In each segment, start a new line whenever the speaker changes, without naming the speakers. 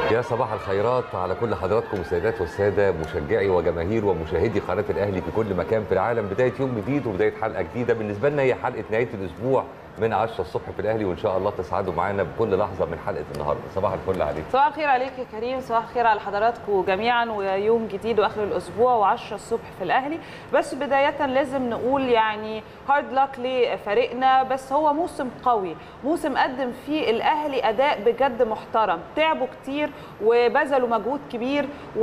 يا صباح الخيرات على كل حضراتكم السيدات والساده مشجعي وجماهير ومشاهدي قناه الاهلي في كل مكان في العالم بدايه يوم جديد وبدايه حلقه جديده بالنسبه لنا هي حلقه نهايه الاسبوع من 10 الصبح في الاهلي وان شاء الله تسعدوا معانا بكل لحظه من حلقه النهارده صباح الفل عليك
صباح الخير عليك يا كريم صباح الخير على حضراتكم جميعا ويوم جديد واخر الاسبوع و10 الصبح في الاهلي بس بدايه لازم نقول يعني هارد لك لفريقنا بس هو موسم قوي موسم قدم فيه الاهلي اداء بجد محترم تعبوا كتير وبذلوا مجهود كبير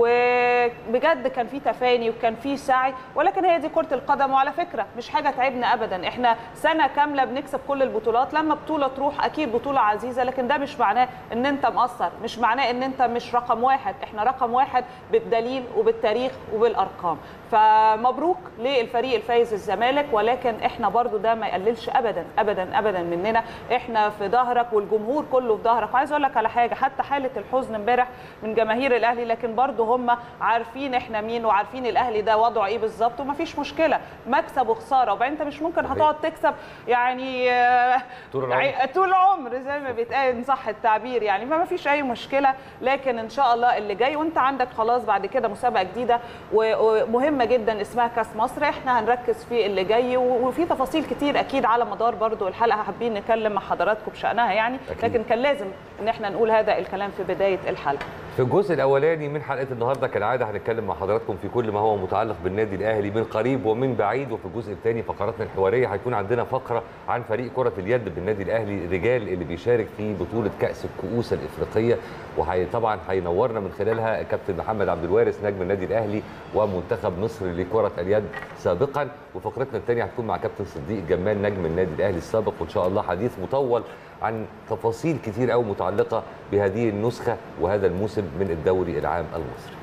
وبجد كان في تفاني وكان في سعي ولكن هي دي كره القدم وعلى فكره مش حاجه تعبنا ابدا احنا سنه كامله بنكسب كل البطولات لما بطوله تروح اكيد بطوله عزيزه لكن ده مش معناه ان انت مقصر مش معناه ان انت مش رقم واحد احنا رقم واحد بالدليل وبالتاريخ وبالارقام فمبروك للفريق الفايز الزمالك ولكن احنا برضو ده ما يقللش ابدا ابدا ابدا مننا احنا في ظهرك والجمهور كله في ظهرك وعايز اقول لك على حاجه حتى حاله الحزن امبارح من جماهير الاهلي لكن برضو هم عارفين احنا مين وعارفين الاهلي ده وضعه ايه بالظبط ومفيش مشكله مكسب وخساره وبعدين انت مش ممكن هتقعد تكسب يعني
طول العمر.
طول العمر زي ما بيتقال إن صح التعبير يعني فما فيش اي مشكله لكن ان شاء الله اللي جاي وانت عندك خلاص بعد كده مسابقه جديده و- ومهمه جدا اسمها كاس مصر احنا هنركز في اللي جاي و- وفي تفاصيل كتير اكيد على مدار برضو الحلقه حابين نتكلم مع حضراتكم بشانها يعني
أكيد.
لكن كان لازم ان احنا نقول هذا الكلام في بدايه الحلقه
في الجزء الاولاني من حلقه النهارده كالعاده هنتكلم مع حضراتكم في كل ما هو متعلق بالنادي الاهلي من قريب ومن بعيد وفي الجزء الثاني فقراتنا الحواريه هيكون عندنا فقره عن فريق كره اليد بالنادي الاهلي الرجال اللي بيشارك في بطوله كاس الكؤوس الافريقيه وهي طبعا هينورنا من خلالها كابتن محمد عبد الوارث نجم النادي الاهلي ومنتخب مصر لكره اليد سابقا وفقرتنا الثانيه هتكون مع كابتن صديق جمال نجم النادي الاهلي السابق وان شاء الله حديث مطول عن تفاصيل كتير قوي متعلقه بهذه النسخه وهذا الموسم من الدوري العام المصري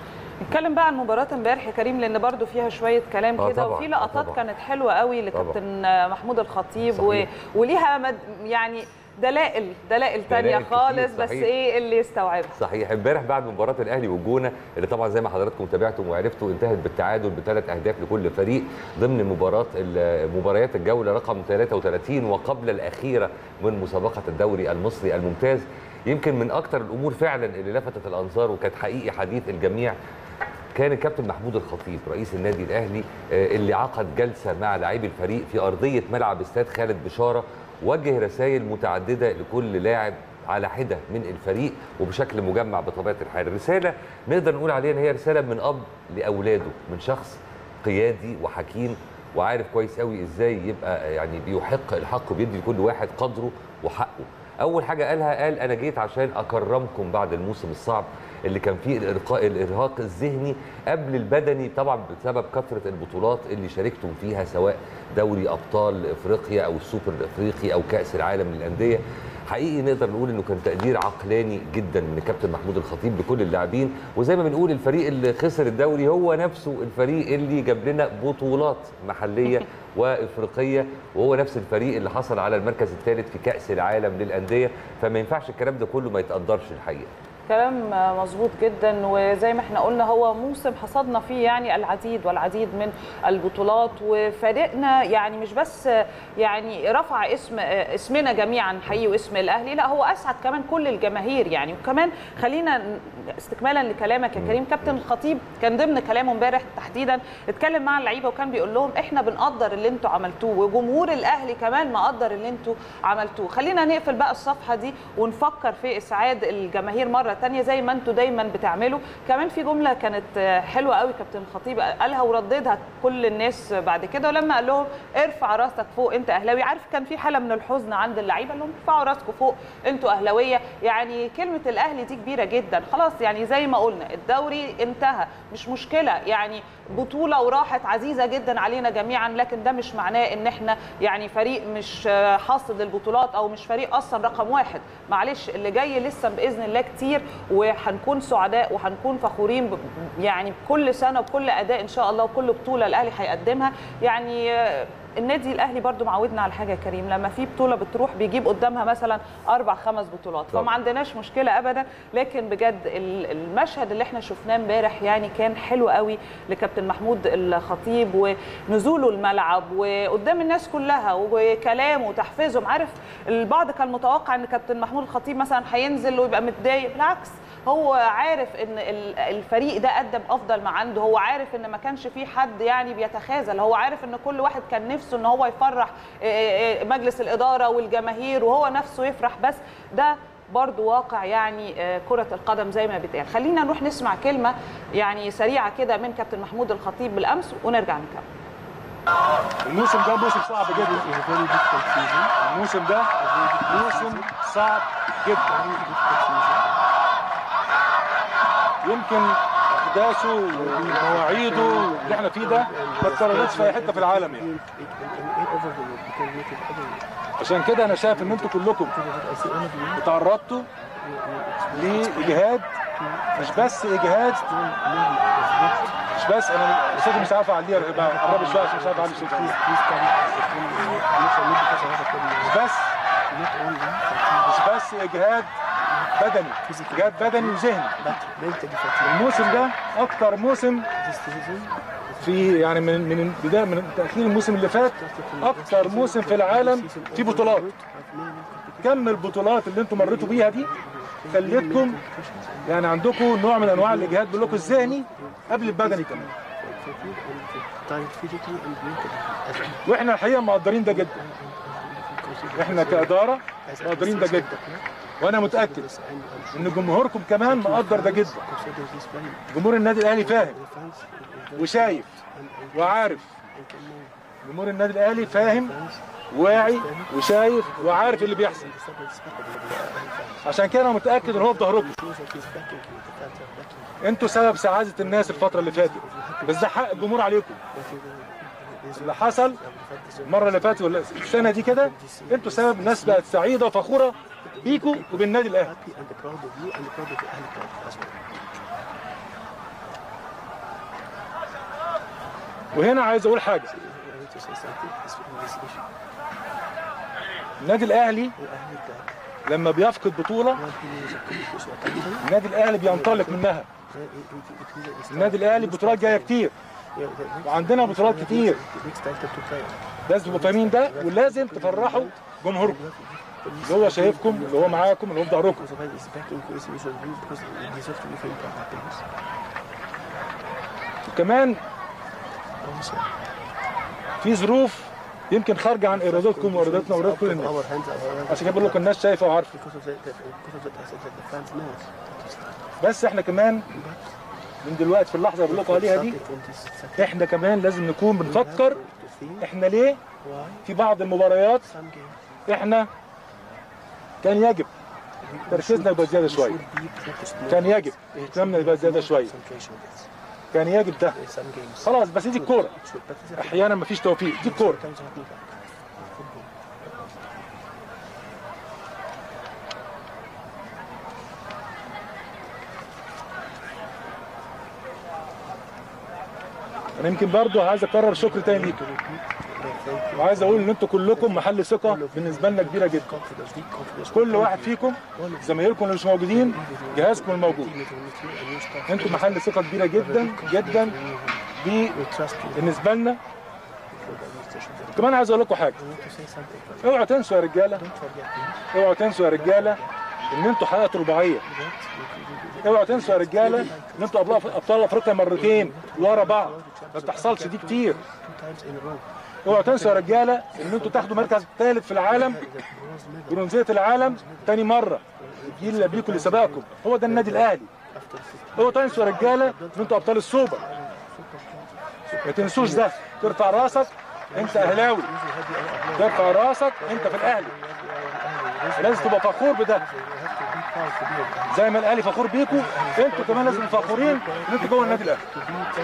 نتكلم بقى عن مباراه امبارح يا كريم لان برضو فيها شويه كلام
آه
كده
طبعاً،
وفي
آه
لقطات
طبعاً.
كانت حلوه قوي لكابتن محمود الخطيب و...
صحيح.
وليها مد... يعني دلائل دلائل تانية
دلائل كتير،
خالص بس
صحيح.
ايه اللي يستوعبها
صحيح امبارح بعد مباراه الاهلي والجونه اللي طبعا زي ما حضراتكم تابعتم وعرفتوا انتهت بالتعادل بثلاث اهداف لكل فريق ضمن مباراه ال- مباريات الجوله رقم 33 وقبل الاخيره من مسابقه الدوري المصري الممتاز يمكن من اكثر الامور فعلا اللي لفتت الانظار وكانت حقيقي حديث الجميع كان الكابتن محمود الخطيب رئيس النادي الاهلي آه، اللي عقد جلسه مع لاعبي الفريق في ارضيه ملعب استاد خالد بشاره وجه رسائل متعدده لكل لاعب على حده من الفريق وبشكل مجمع بطبيعه الحال رساله نقدر نقول عليها ان هي رساله من اب لاولاده من شخص قيادي وحكيم وعارف كويس قوي ازاي يبقى يعني بيحق الحق بيدي لكل واحد قدره وحقه اول حاجه قالها قال انا جيت عشان اكرمكم بعد الموسم الصعب اللي كان فيه الارهاق الارهاق الذهني قبل البدني طبعا بسبب كثره البطولات اللي شاركتم فيها سواء دوري ابطال افريقيا او السوبر الافريقي او كاس العالم للانديه حقيقي نقدر نقول انه كان تقدير عقلاني جدا من كابتن محمود الخطيب لكل اللاعبين وزي ما بنقول الفريق اللي خسر الدوري هو نفسه الفريق اللي جاب لنا بطولات محليه وافريقيه وهو نفس الفريق اللي حصل على المركز الثالث في كاس العالم للانديه فما ينفعش الكلام ده كله ما يتقدرش الحقيقه
كلام مظبوط جدا وزي ما احنا قلنا هو موسم حصدنا فيه يعني العديد والعديد من البطولات وفريقنا يعني مش بس يعني رفع اسم اسمنا جميعا حقيقي واسم الاهلي لا هو اسعد كمان كل الجماهير يعني وكمان خلينا استكمالا لكلامك يا كريم كابتن الخطيب كان ضمن كلامه امبارح تحديدا اتكلم مع اللعيبه وكان بيقول لهم احنا بنقدر اللي انتوا عملتوه وجمهور الاهلي كمان مقدر اللي انتوا عملتوه خلينا نقفل بقى الصفحه دي ونفكر في اسعاد الجماهير مره تانية زي ما انتوا دايما بتعملوا كمان في جمله كانت حلوه قوي كابتن الخطيب قالها ورددها كل الناس بعد كده ولما قال لهم ارفع راسك فوق انت اهلاوي عارف كان في حاله من الحزن عند اللعيبه قال لهم ارفعوا راسكم فوق انتوا اهلاويه يعني كلمه الاهلي دي كبيره جدا خلاص يعني زي ما قلنا الدوري انتهى مش مشكله يعني بطوله وراحت عزيزه جدا علينا جميعا لكن ده مش معناه ان احنا يعني فريق مش حاصد البطولات او مش فريق اصلا رقم واحد معلش اللي جاي لسه باذن الله كتير وهنكون سعداء وهنكون فخورين ب- يعني كل سنه بكل اداء ان شاء الله وكل بطوله الاهلي هيقدمها يعني النادي الاهلي برضو معودنا على حاجه يا كريم لما في بطوله بتروح بيجيب قدامها مثلا اربع خمس بطولات
طبعا.
فما عندناش مشكله ابدا لكن بجد ال- المشهد اللي احنا شفناه امبارح يعني كان حلو قوي لكابتن محمود الخطيب ونزوله الملعب وقدام الناس كلها وكلامه وتحفيزهم عارف البعض كان متوقع ان كابتن محمود الخطيب مثلا هينزل ويبقى متضايق بالعكس هو عارف ان ال- الفريق ده قدم افضل ما عنده هو عارف ان ما كانش في حد يعني بيتخاذل هو عارف ان كل واحد كان نفسه ان هو يفرح آه، آه، مجلس الاداره والجماهير وهو نفسه يفرح بس ده برضو واقع يعني آه، كرة القدم زي ما بيتقال خلينا نروح نسمع كلمة يعني سريعة كده من كابتن محمود الخطيب بالأمس ونرجع نكمل
الموسم ده موسم صعب جدا الموسم ده موسم صعب جدا يمكن احداثه ومواعيده اللي احنا فيه ده ما اتكررتش في اي حته في العالم يعني عشان كده انا شايف ان انتوا كلكم اتعرضتوا لاجهاد مش بس اجهاد مش بس انا صوتي مش عارف اعليه قرب شويه عشان مش عارف اعلي صوتي مش بس مش بس اجهاد بدني اجهاد بدني وذهني الموسم ده اكتر موسم في يعني من من بدايه من تاخير الموسم اللي فات اكتر موسم في العالم في بطولات كم البطولات اللي انتم مريتوا بيها دي خلتكم يعني عندكم نوع من انواع الاجهاد بقول لكم الذهني قبل البدني كمان واحنا الحقيقه مقدرين ده جدا احنا كاداره مقدرين ده جدا وانا متاكد ان جمهوركم كمان مقدر ده جدا جمهور النادي الاهلي فاهم وشايف وعارف جمهور النادي الاهلي فاهم واعي وشايف وعارف اللي بيحصل عشان كده انا متاكد ان هو في ظهركم انتوا سبب سعاده الناس الفتره اللي فاتت بس ده حق الجمهور عليكم اللي حصل المره اللي فاتت ولا السنه دي كده انتوا سبب الناس بقت سعيده وفخوره بيكوا وبالنادي الاهلي وهنا عايز اقول حاجه النادي الاهلي لما بيفقد بطوله النادي الاهلي بينطلق منها النادي الاهلي بطولات جايه كتير وعندنا بطولات كتير لازم تبقوا فاهمين ده ولازم تفرحوا جمهوركم اللي هو شايفكم اللي هو معاكم اللي هو في ظهركم وكمان في ظروف يمكن خارجه عن ارادتكم وارادتنا وارادة كل الناس عشان كده بقول لكم الناس شايفه وعارفه بس احنا كمان من دلوقتي في اللحظه اللي بقول لكم عليها دي احنا كمان لازم نكون بنفكر احنا ليه في بعض المباريات احنا كان يجب تركيزنا يبقى زياده شويه كان يجب اهتمامنا يبقى زياده شويه كان يجب ده خلاص بس دي الكوره احيانا مفيش توفيق دي الكوره انا يمكن برضو عايز اكرر شكر تاني ليكم وعايز اقول ان انتوا كلكم محل ثقه بالنسبه لنا كبيره جدا كل واحد فيكم زمايلكم اللي مش موجودين جهازكم الموجود انتوا محل ثقه كبيره جدا جدا دي بالنسبه لنا كمان عايز اقول لكم حاجه اوعوا تنسوا يا رجاله اوعوا تنسوا يا رجاله ان انتوا حققتوا رباعيه اوعوا تنسوا يا رجاله ان انتوا ابطال ابطال افريقيا مرتين ورا بعض ما بتحصلش دي كتير اوعوا تنسوا يا رجاله ان انتوا تاخدوا مركز ثالث في العالم برونزيه العالم تاني مره الجيل اللي قبليكم اللي سبقكم هو ده النادي الاهلي اوعوا تنسوا يا رجاله ان انتوا ابطال السوبر ما تنسوش ده ترفع راسك انت اهلاوي ترفع راسك انت في الاهلي لازم تبقى فخور بده زي ما الاهلي فخور بيكم انتوا كمان لازم فخورين ان انتوا جوه النادي الاهلي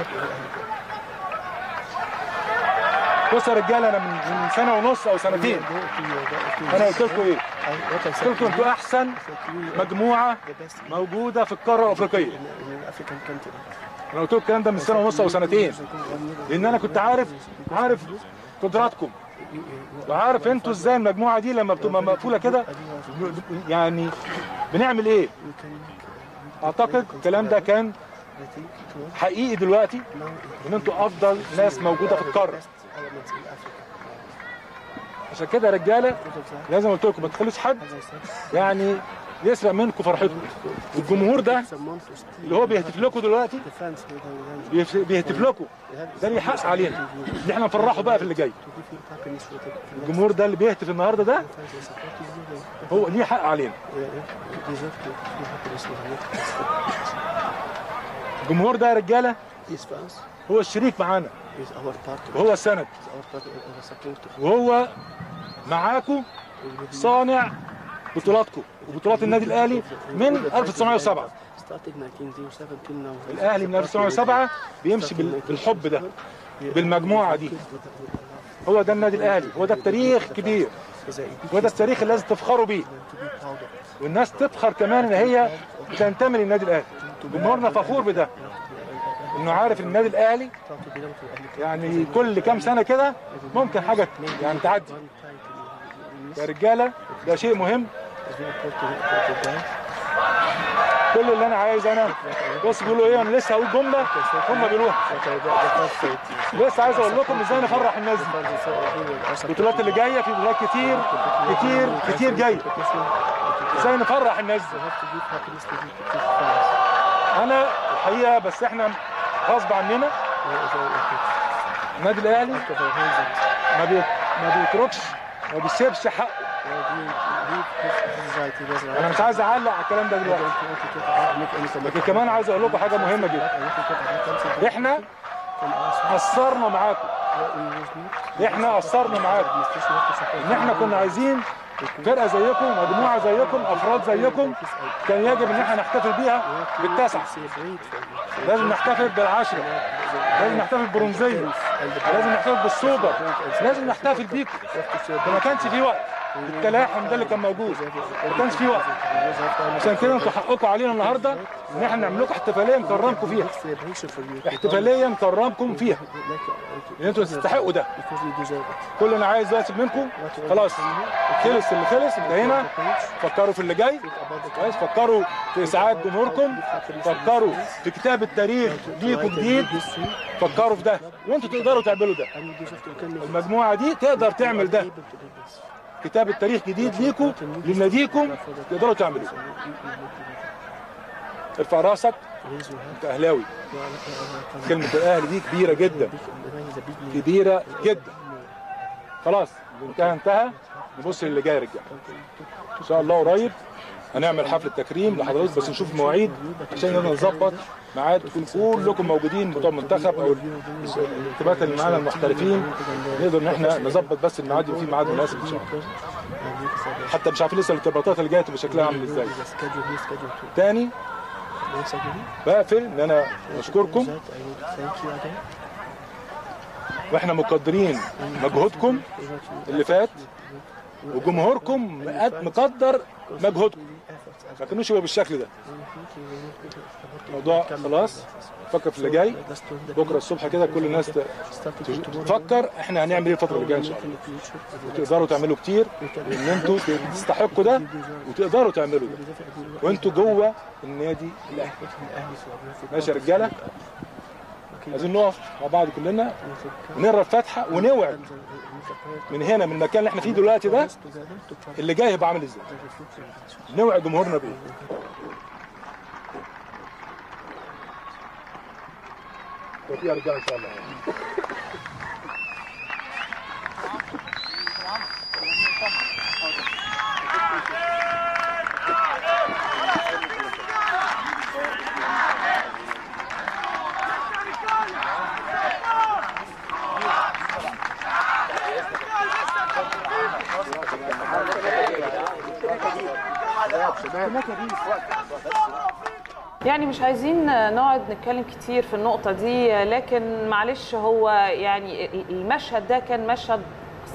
بصوا يا رجاله انا من من سنه ونص او سنتين انا قلت لكم ايه؟ قلت لكم انتوا احسن مجموعه موجوده في القاره الافريقيه انا قلت لكم الكلام ده من سنه ونص او سنتين لان انا كنت عارف عارف قدراتكم وعارف انتوا ازاي المجموعه دي لما بتبقى مقفوله كده يعني بنعمل ايه اعتقد الكلام ده كان حقيقي دلوقتي ان انتوا افضل ناس موجوده في القاره عشان كده يا رجاله لازم قلت لكم ما تخلوش حد يعني يسرق منكم فرحتكم الجمهور ده اللي هو بيهتف لكم دلوقتي بيف- بيهتف لكم ده ليه حق علينا ان احنا نفرحه بقى في اللي جاي الجمهور ده اللي بيهتف النهارده ده هو ليه حق علينا الجمهور ده يا رجاله هو الشريك معانا وهو السند وهو معاكم صانع بطولاتكم وبطولات النادي الاهلي من 1907 الاهلي من 1907 بيمشي بال- بالحب ده بالمجموعه دي هو ده النادي الاهلي هو ده التاريخ كبير هو ده التاريخ اللي لازم تفخروا بيه والناس تفخر كمان ان هي بتنتمي للنادي الاهلي جمهورنا فخور بده انه عارف ان النادي الاهلي يعني كل كام سنه كده ممكن حاجه يعني تعدي يا رجاله ده شيء مهم كل اللي انا عايز انا بص بيقولوا ايه انا لسه هقول جمله هم بيقولوها لسه عايز اقول لكم ازاي نفرح الناس دي البطولات اللي جايه في بطولات كتير كتير كتير جايه ازاي نفرح الناس دي انا الحقيقه بس احنا غصب عننا النادي الاهلي ما بي... ما بيتركش ما بيسيبش حقه انا مش عايز اعلق على الكلام ده دلوقتي لكن كمان عايز اقول لكم حاجه مهمه جدا احنا قصرنا معاكم احنا قصرنا معاكم ان احنا كنا عايزين فرقه زيكم مجموعه زيكم افراد زيكم كان يجب ان احنا نحتفل بيها بالتاسعه لازم نحتفل بالعشره لازم نحتفل بالبرونزيه لازم نحتفل بالسوبر لازم نحتفل بيكم ده ما كانش في وقت التلاحم ده اللي كان موجود ما كانش في وقت عشان كده انتوا حقكم علينا النهارده ان احنا نعمل لكم احتفاليه نكرمكم فيها احتفاليه نكرمكم فيها لان انتوا تستحقوا ده كل اللي انا عايز دلوقتي منكم خلاص خلص اللي خلص انتهينا فكروا في اللي جاي كويس فكروا في اسعاد جمهوركم فكروا في كتاب التاريخ ليكم جديد فكروا في ده وانتوا تقدروا تعملوا ده المجموعه دي تقدر تعمل ده كتاب التاريخ جديد ليكم لناديكم تقدروا تعملوه ارفع راسك انت اهلاوي كلمه الاهلي دي كبيره جدا كبيره جدا خلاص انتهى انتهى نبص للي جاي يا رجاله ان شاء الله قريب هنعمل حفله تكريم لحضرتك بس نشوف مواعيد عشان نقدر نظبط ميعاد تكون كلكم موجودين بتوع المنتخب او الانتخابات اللي معانا المحترفين نقدر ان احنا نظبط بس الميعاد وفي ميعاد مناسب ان شاء الله حتى مش عارفين لسه الارتباطات اللي جايه تبقى شكلها عامل ازاي تاني بقفل ان انا اشكركم واحنا مقدرين مجهودكم اللي فات وجمهوركم مقد- مقدر مجهودكم ما كانوش يبقى بالشكل ده الموضوع خلاص فكر في اللي جاي بكره الصبح كده كل الناس ت- تفكر احنا هنعمل ايه الفتره اللي جايه ان شاء الله وتقدروا تعملوا كتير ان انتوا تستحقوا ده وتقدروا تعملوا ده وانتوا جوه النادي الاهلي ماشي يا رجاله عايزين نقف مع بعض كلنا ونقرا الفاتحه ونوعد من هنا من المكان اللي احنا فيه دلوقتي ده اللي جاي هيبقى عامل ازاي نوعد جمهورنا بيه توفيق يا رجاله ان شاء الله
يعني مش عايزين نقعد نتكلم كتير في النقطة دي لكن معلش هو يعني المشهد ده كان مشهد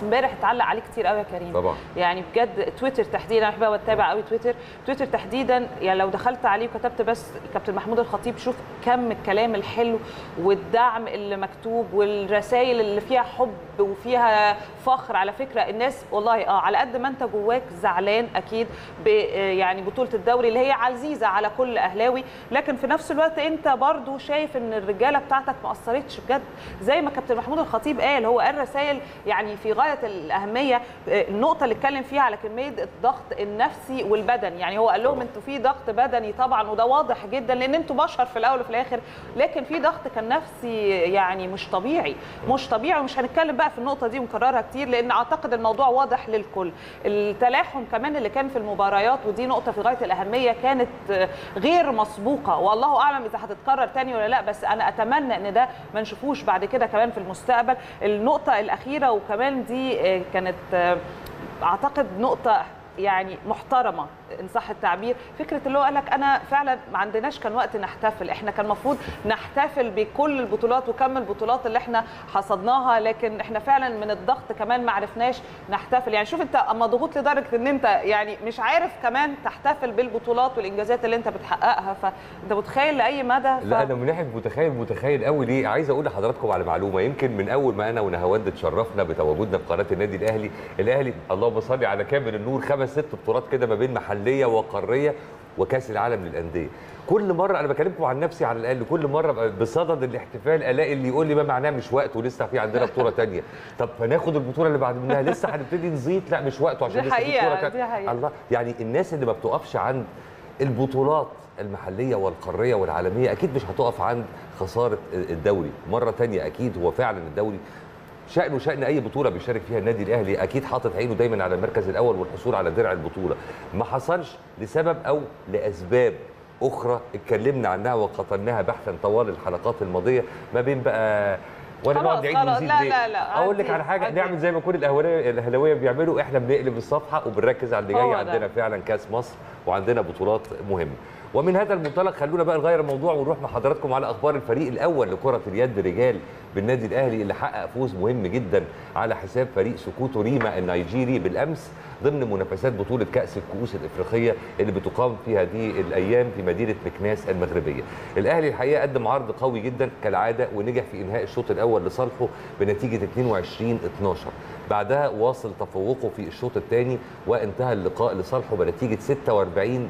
امبارح اتعلق عليه كتير قوي يا كريم
طبعا
يعني بجد تويتر تحديدا انا بحب اتابع قوي تويتر تويتر تحديدا يعني لو دخلت عليه وكتبت بس كابتن محمود الخطيب شوف كم الكلام الحلو والدعم اللي مكتوب والرسائل اللي فيها حب وفيها فخر على فكره الناس والله اه على قد ما انت جواك زعلان اكيد ب يعني بطوله الدوري اللي هي عزيزه على كل اهلاوي لكن في نفس الوقت انت برضو شايف ان الرجاله بتاعتك ما اثرتش بجد زي ما كابتن محمود الخطيب قال هو قال رسائل يعني في غايه الاهميه النقطه اللي اتكلم فيها على كميه الضغط النفسي والبدني يعني هو قال لهم انتوا في ضغط بدني طبعا وده واضح جدا لان انتوا بشر في الاول وفي الاخر لكن في ضغط كان نفسي يعني مش طبيعي مش طبيعي ومش هنتكلم بقى في النقطه دي ونكررها كتير لان اعتقد الموضوع واضح للكل التلاحم كمان اللي كان في المباريات ودي نقطه في غايه الاهميه كانت غير مسبوقه والله اعلم اذا هتتكرر تاني ولا لا بس انا اتمنى ان ده ما نشوفوش بعد كده كمان في المستقبل النقطه الاخيره وكمان دي كانت اعتقد نقطه يعني محترمه ان صح التعبير فكره اللي هو قال لك انا فعلا ما عندناش كان وقت نحتفل احنا كان المفروض نحتفل بكل البطولات وكم البطولات اللي احنا حصدناها لكن احنا فعلا من الضغط كمان ما عرفناش نحتفل يعني شوف انت اما ضغوط لدرجه ان انت يعني مش عارف كمان تحتفل بالبطولات والانجازات اللي انت بتحققها فانت متخيل لاي مدى ف...
لا انا من ناحيه متخيل متخيل قوي ليه عايز اقول لحضراتكم على معلومه يمكن من اول ما انا ونهاوند اتشرفنا بتواجدنا في قناه النادي الاهلي الاهلي اللهم صل على كامل النور خمس ست بطولات كده ما بين محليه وقاريه وكاس العالم للانديه كل مره انا بكلمكم عن نفسي على الاقل كل مره بصدد الاحتفال الاقي اللي يقول لي ما معناه مش وقت ولسه في عندنا بطوله ثانيه طب فناخد البطوله اللي بعد منها لسه هنبتدي نزيد لا مش وقته عشان
دي
لسه في
حقيقة،
بطوله
دي حقيقة.
الله يعني الناس اللي ما بتقفش عند البطولات المحليه والقاريه والعالميه اكيد مش هتقف عند خساره الدوري مره ثانيه اكيد هو فعلا الدوري شأنه شأن أي بطولة بيشارك فيها النادي الأهلي أكيد حاطط عينه دايما على المركز الأول والحصول على درع البطولة ما حصلش لسبب أو لأسباب أخرى اتكلمنا عنها وقطناها بحثا طوال الحلقات الماضية ما بين بقى ولا
خلاص،
نقعد نعيد
خلاص،
ونزيد
لا،
ليه؟
لا، لا،
اقول لك
عدي،
على حاجه
عدي.
نعمل زي ما كل الاهلاويه الاهلاويه بيعملوا احنا بنقلب الصفحه وبنركز على اللي
هو
جاي
ده.
عندنا فعلا كاس مصر وعندنا بطولات مهمه ومن هذا المنطلق خلونا بقى نغير الموضوع ونروح مع حضراتكم على اخبار الفريق الاول لكره اليد رجال بالنادي الاهلي اللي حقق فوز مهم جدا على حساب فريق سكوتو ريما النيجيري بالامس ضمن منافسات بطوله كاس الكؤوس الافريقيه اللي بتقام في هذه الايام في مدينه مكناس المغربيه. الاهلي الحقيقه قدم عرض قوي جدا كالعاده ونجح في انهاء الشوط الاول لصالحه بنتيجه 22 12 بعدها واصل تفوقه في الشوط الثاني وانتهى اللقاء لصالحه بنتيجه 46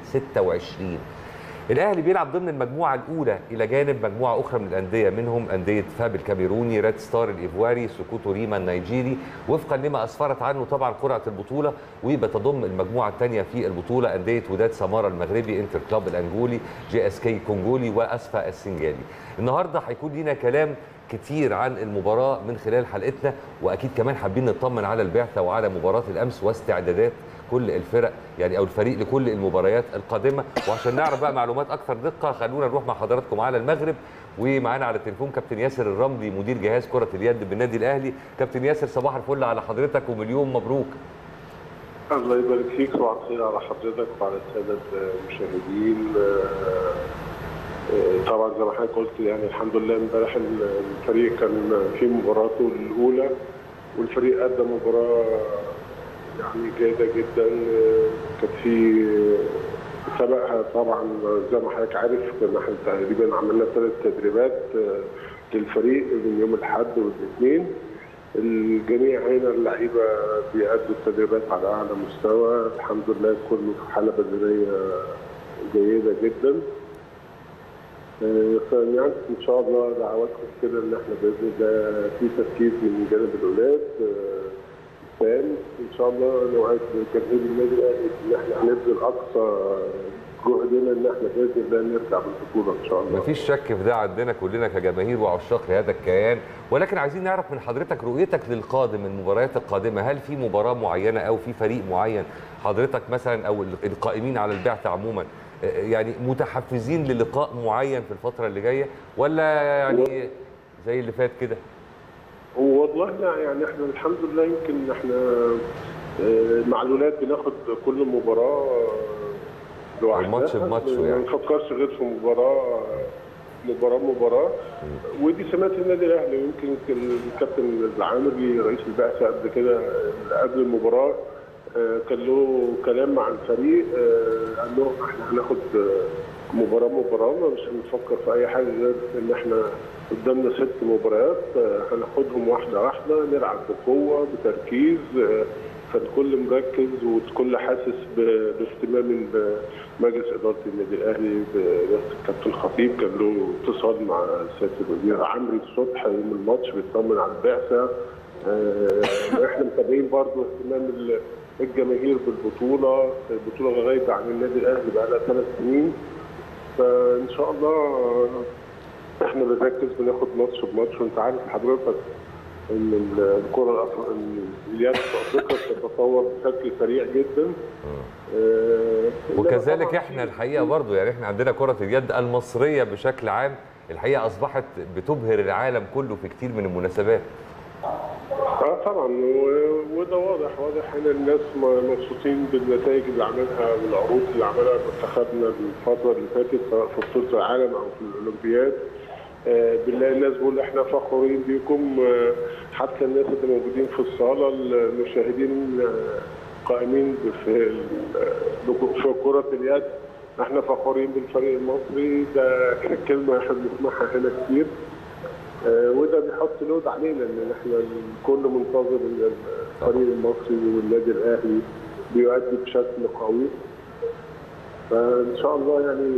26 الاهلي بيلعب ضمن المجموعه الاولى الى جانب مجموعه اخرى من الانديه منهم انديه فاب الكاميروني ريد ستار الايفواري سكوتو ريما النيجيري وفقا لما اسفرت عنه طبعا قرعه البطوله وبتضم المجموعه الثانيه في البطوله انديه وداد سماره المغربي انتر كلاب الانجولي جي اس كي كونجولي واسفا السنجالي النهارده هيكون لينا كلام كتير عن المباراه من خلال حلقتنا واكيد كمان حابين نطمن على البعثه وعلى مباراه الامس واستعدادات كل الفرق يعني او الفريق لكل المباريات القادمه وعشان نعرف بقى معلومات اكثر دقه خلونا نروح مع حضراتكم على المغرب ومعانا على التليفون كابتن ياسر الرملي مدير جهاز كره اليد بالنادي الاهلي كابتن ياسر صباح الفل على حضرتك ومليون مبروك
الله يبارك فيك صباح الخير على حضرتك وعلى السادة المشاهدين آه، آه، طبعا زي ما حضرتك قلت يعني الحمد لله امبارح الفريق كان في مباراته الأولى والفريق قدم مباراة يعني جيدة جدا آه، كانت في سبقها طبعا زي ما حضرتك عارف كنا احنا تقريبا عملنا ثلاث تدريبات آه، للفريق من يوم الأحد والاثنين الجميع هنا اللعيبه بيأدوا التدريبات على اعلى مستوى الحمد لله كله في حاله بدنيه جيده جدا آه، فيعني ان شاء الله دعواتكم كده ان احنا باذن الله في تركيز من جانب الاولاد آه، فان ان شاء الله نوعد جماهير النادي الاهلي ان احنا هنبذل اقصى جهدنا ان احنا باذن الله نرجع بالبطوله ان شاء الله
مفيش شك في ده عندنا كلنا كجماهير وعشاق لهذا الكيان ولكن عايزين نعرف من حضرتك رؤيتك للقادم المباريات القادمه هل في مباراه معينه او في فريق معين حضرتك مثلا او القائمين على البعثه عموما آه، يعني متحفزين للقاء معين في الفتره اللي جايه ولا يعني زي اللي فات كده
والله لا يعني احنا الحمد لله يمكن احنا آه، مع الولاد بناخد كل مباراه آه، لوحدها
الماتش بماتشه
ما
يعني.
بنفكرش غير في مباراه مباراه مباراه ودي سمات النادي الاهلي يمكن الكابتن العامري رئيس البعثه قبل كده قبل المباراه آه، كان له كلام مع الفريق آه، قال لهم احنا هناخد آه، مباراه مباراه مش هنفكر في اي حاجه غير ان احنا قدامنا ست مباريات آه، هناخدهم واحده واحده نلعب بقوه بتركيز آه، فالكل مركز والكل حاسس ب- باهتمام ال- مجلس اداره النادي الاهلي برئاسه الكابتن الخطيب كان له اتصال مع سياده الوزير عمرو الصبح يوم الماتش بيطمن على البعثه آه، احنا متابعين برضو اهتمام ال- الجماهير بالبطوله البطوله غايبه عن النادي الاهلي بقى لها ثلاث سنين فان شاء الله احنا بنركز بناخد ماتش بماتش وانت عارف حضرتك ان ال- الكره الأف- ال- اليد في افريقيا بتتطور بشكل سريع جدا آه، إنما
وكذلك
طبعاً
احنا الحقيقه برضو يعني احنا عندنا كره اليد المصريه بشكل عام الحقيقه اصبحت بتبهر العالم كله في كتير من المناسبات
اه طبعا و- وده واضح واضح ان الناس م- مبسوطين بالنتائج اللي عملها والعروض اللي عملها منتخبنا الفتره اللي فاتت سواء في بطوله العالم او في الاولمبياد آه، بنلاقي الناس بيقول احنا فخورين بيكم آه، حتى الناس اللي موجودين في الصاله المشاهدين آه، قائمين في ال- في كره اليد احنا فخورين بالفريق المصري ده كلمه احنا بنسمعها هنا كتير آه، وده بيحط لود علينا ان احنا الكل منتظر ان الفريق المصري والنادي الاهلي بيؤدي بشكل قوي فان شاء الله يعني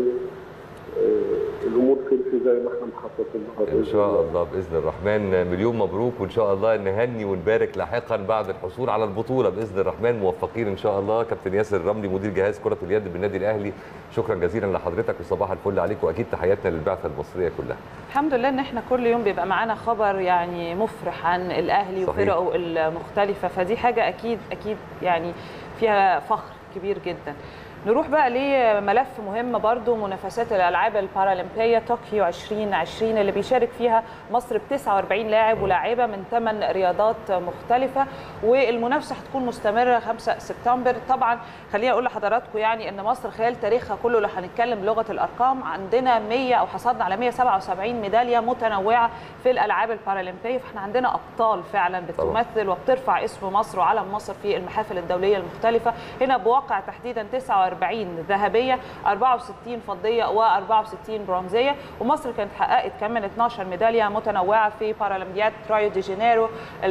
آه، الامور تمشي زي ما احنا مخططين
ان شاء الله باذن الرحمن مليون مبروك وان شاء الله نهني ونبارك لاحقا بعد الحصول على البطوله باذن الرحمن موفقين ان شاء الله كابتن ياسر الرملي مدير جهاز كره اليد بالنادي الاهلي شكرا جزيلا لحضرتك وصباح الفل عليك واكيد تحياتنا للبعثه المصريه كلها
الحمد لله ان احنا كل يوم بيبقى معانا خبر يعني مفرح عن الاهلي
صحيح.
وفرقه المختلفه فدي حاجه اكيد اكيد يعني فيها فخر كبير جدا نروح بقى لملف مهم برضو منافسات الالعاب البارالمبيه طوكيو 2020 اللي بيشارك فيها مصر ب 49 لاعب ولاعيبه من 8 رياضات مختلفه والمنافسه هتكون مستمره 5 سبتمبر طبعا خليني اقول لحضراتكم يعني ان مصر خلال تاريخها كله لو هنتكلم بلغه الارقام عندنا 100 او حصلنا على 177 ميداليه متنوعه في الالعاب البارالمبيه فاحنا عندنا ابطال فعلا بتمثل وبترفع اسم مصر وعلم مصر في المحافل الدوليه المختلفه هنا بواقع تحديدا 49 ذهبيه 64 فضيه و64 برونزيه ومصر كانت حققت كمان 12 ميداليه متنوعه في بارالمبياد رايو دي جانيرو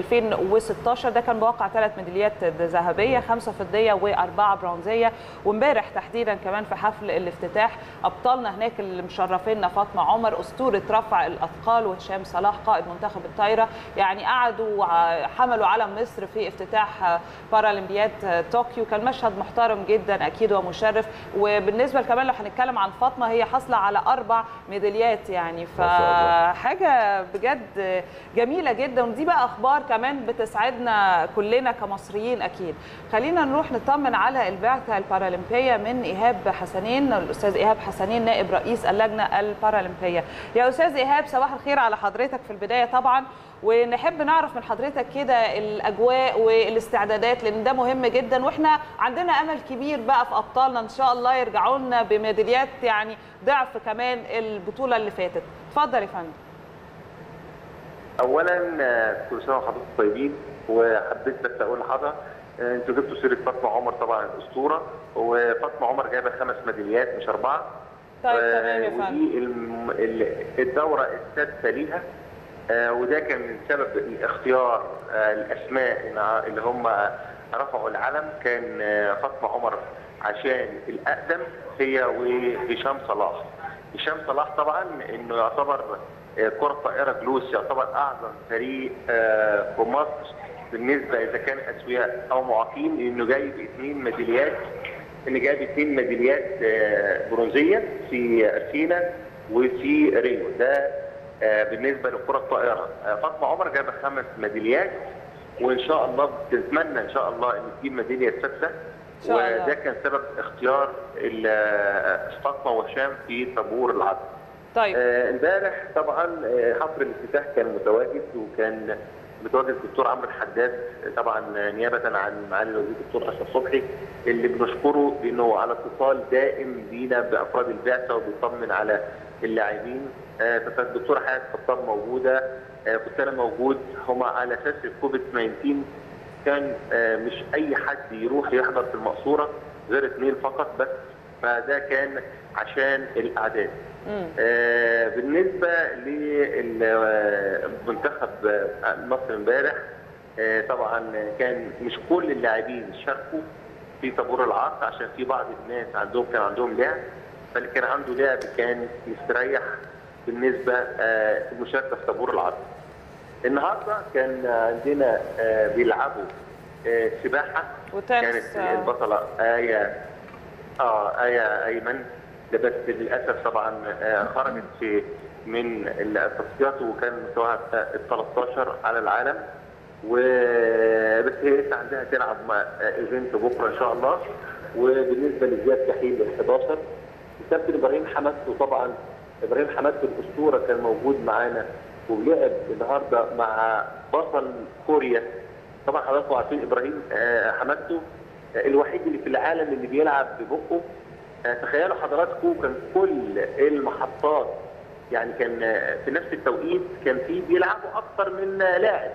2016 ده كان بواقع ثلاث ميداليات ذهبيه خمسه فضيه واربعه برونزيه وامبارح تحديدا كمان في حفل الافتتاح ابطالنا هناك اللي مشرفينا فاطمه عمر اسطوره رفع الاثقال وهشام صلاح قائد منتخب الطايره يعني قعدوا حملوا علم مصر في افتتاح بارالمبياد طوكيو كان مشهد محترم جدا اكيد ومشرف وبالنسبه كمان لو هنتكلم عن فاطمه هي حاصله على اربع ميداليات يعني فحاجه بجد جميله جدا ودي بقى اخبار كمان بتسعدنا كلنا كمصريين اكيد خلينا نروح نطمن على البعثه البارالمبيه من ايهاب حسنين الاستاذ ايهاب حسنين نائب رئيس اللجنه البارالمبيه يا استاذ ايهاب صباح الخير على حضرتك في البدايه طبعا ونحب نعرف من حضرتك كده الاجواء والاستعدادات لان ده مهم جدا واحنا عندنا امل كبير بقى في ابطالنا ان شاء الله يرجعوا لنا بميداليات يعني ضعف كمان البطوله اللي فاتت اتفضل يا فندم
اولا كل سنه وحضرتك طيبين وحبيت بس اقول لحضرتك انتوا جبتوا سيره فاطمه عمر طبعا الاسطوره وفاطمه عمر جايبه خمس ميداليات مش اربعه
طيب تمام يا فندم
ودي الم... الدوره السادسه ليها آه وده كان من سبب اختيار آه الاسماء اللي هم رفعوا العلم كان آه فاطمه عمر عشان الاقدم هي وهشام صلاح. هشام صلاح طبعا انه يعتبر كره طائره جلوس يعتبر اعظم فريق في مصر بالنسبه اذا كان اسوياء او معاقين انه جايب اثنين ميداليات انه جايب اثنين ميداليات برونزيه في اثينا وفي ريو ده بالنسبه للكره الطائره فاطمه عمر جايبه خمس ميداليات وان شاء الله بتتمنى ان شاء الله ان تجيب ميداليه سادسه وده كان سبب اختيار فاطمه وهشام في طابور العدد
طيب
امبارح آه طبعا حفل الافتتاح كان متواجد وكان متواجد الدكتور عمرو الحداد طبعا نيابه عن معالي الوزير الدكتور اشرف صبحي اللي بنشكره بانه على اتصال دائم بينا بافراد البعثه وبيطمن على اللاعبين آه، كانت الدكتوره حياه خطاب موجوده آه، كنت انا موجود هما على اساس الكوفيد 19 كان آه، مش اي حد يروح يحضر في المقصوره غير اثنين فقط بس فده كان عشان الاعداد
مم.
آه، بالنسبه للمنتخب مصر امبارح آه، طبعا كان مش كل اللاعبين شاركوا في طابور العرض عشان في بعض الناس عندهم كان عندهم لعب فاللي كان عنده لعب كان مستريح بالنسبه آه، المشاركه في طابور العرض. النهارده كان عندنا آه، بيلعبوا آه، سباحه
وتنس،
كانت
آه.
البطله ايه اه ايه ايمن ده بس للاسف طبعا آه، خرجت في من التصفيات وكان مستواها ال 13 على العالم وبس هي لسه عندها تلعب مع ايفنت بكره ان شاء الله وبالنسبه لزياد كحيل ال 11 الكابتن ابراهيم حمدته طبعا ابراهيم حمدته الاسطوره كان موجود معانا ولعب النهارده مع بطل كوريا طبعا حضراتكم عارفين ابراهيم آه، حمدته آه، الوحيد اللي في العالم اللي بيلعب ببقه آه، تخيلوا حضراتكم كان كل المحطات يعني كان آه، في نفس التوقيت كان في بيلعبوا اكثر من آه، لاعب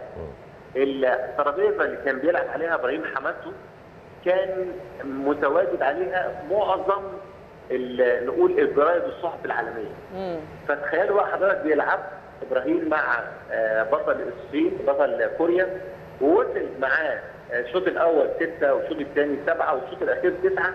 الترابيزه اللي كان بيلعب عليها ابراهيم حمدته كان متواجد عليها معظم ال- نقول الجرايد والصحف العالميه
مم.
فتخيلوا بقى حضرتك بيلعب ابراهيم مع آه، بطل الصين بطل كوريا ووصل معاه آه، الشوط الاول سته والشوط الثاني سبعه والشوط الاخير تسعه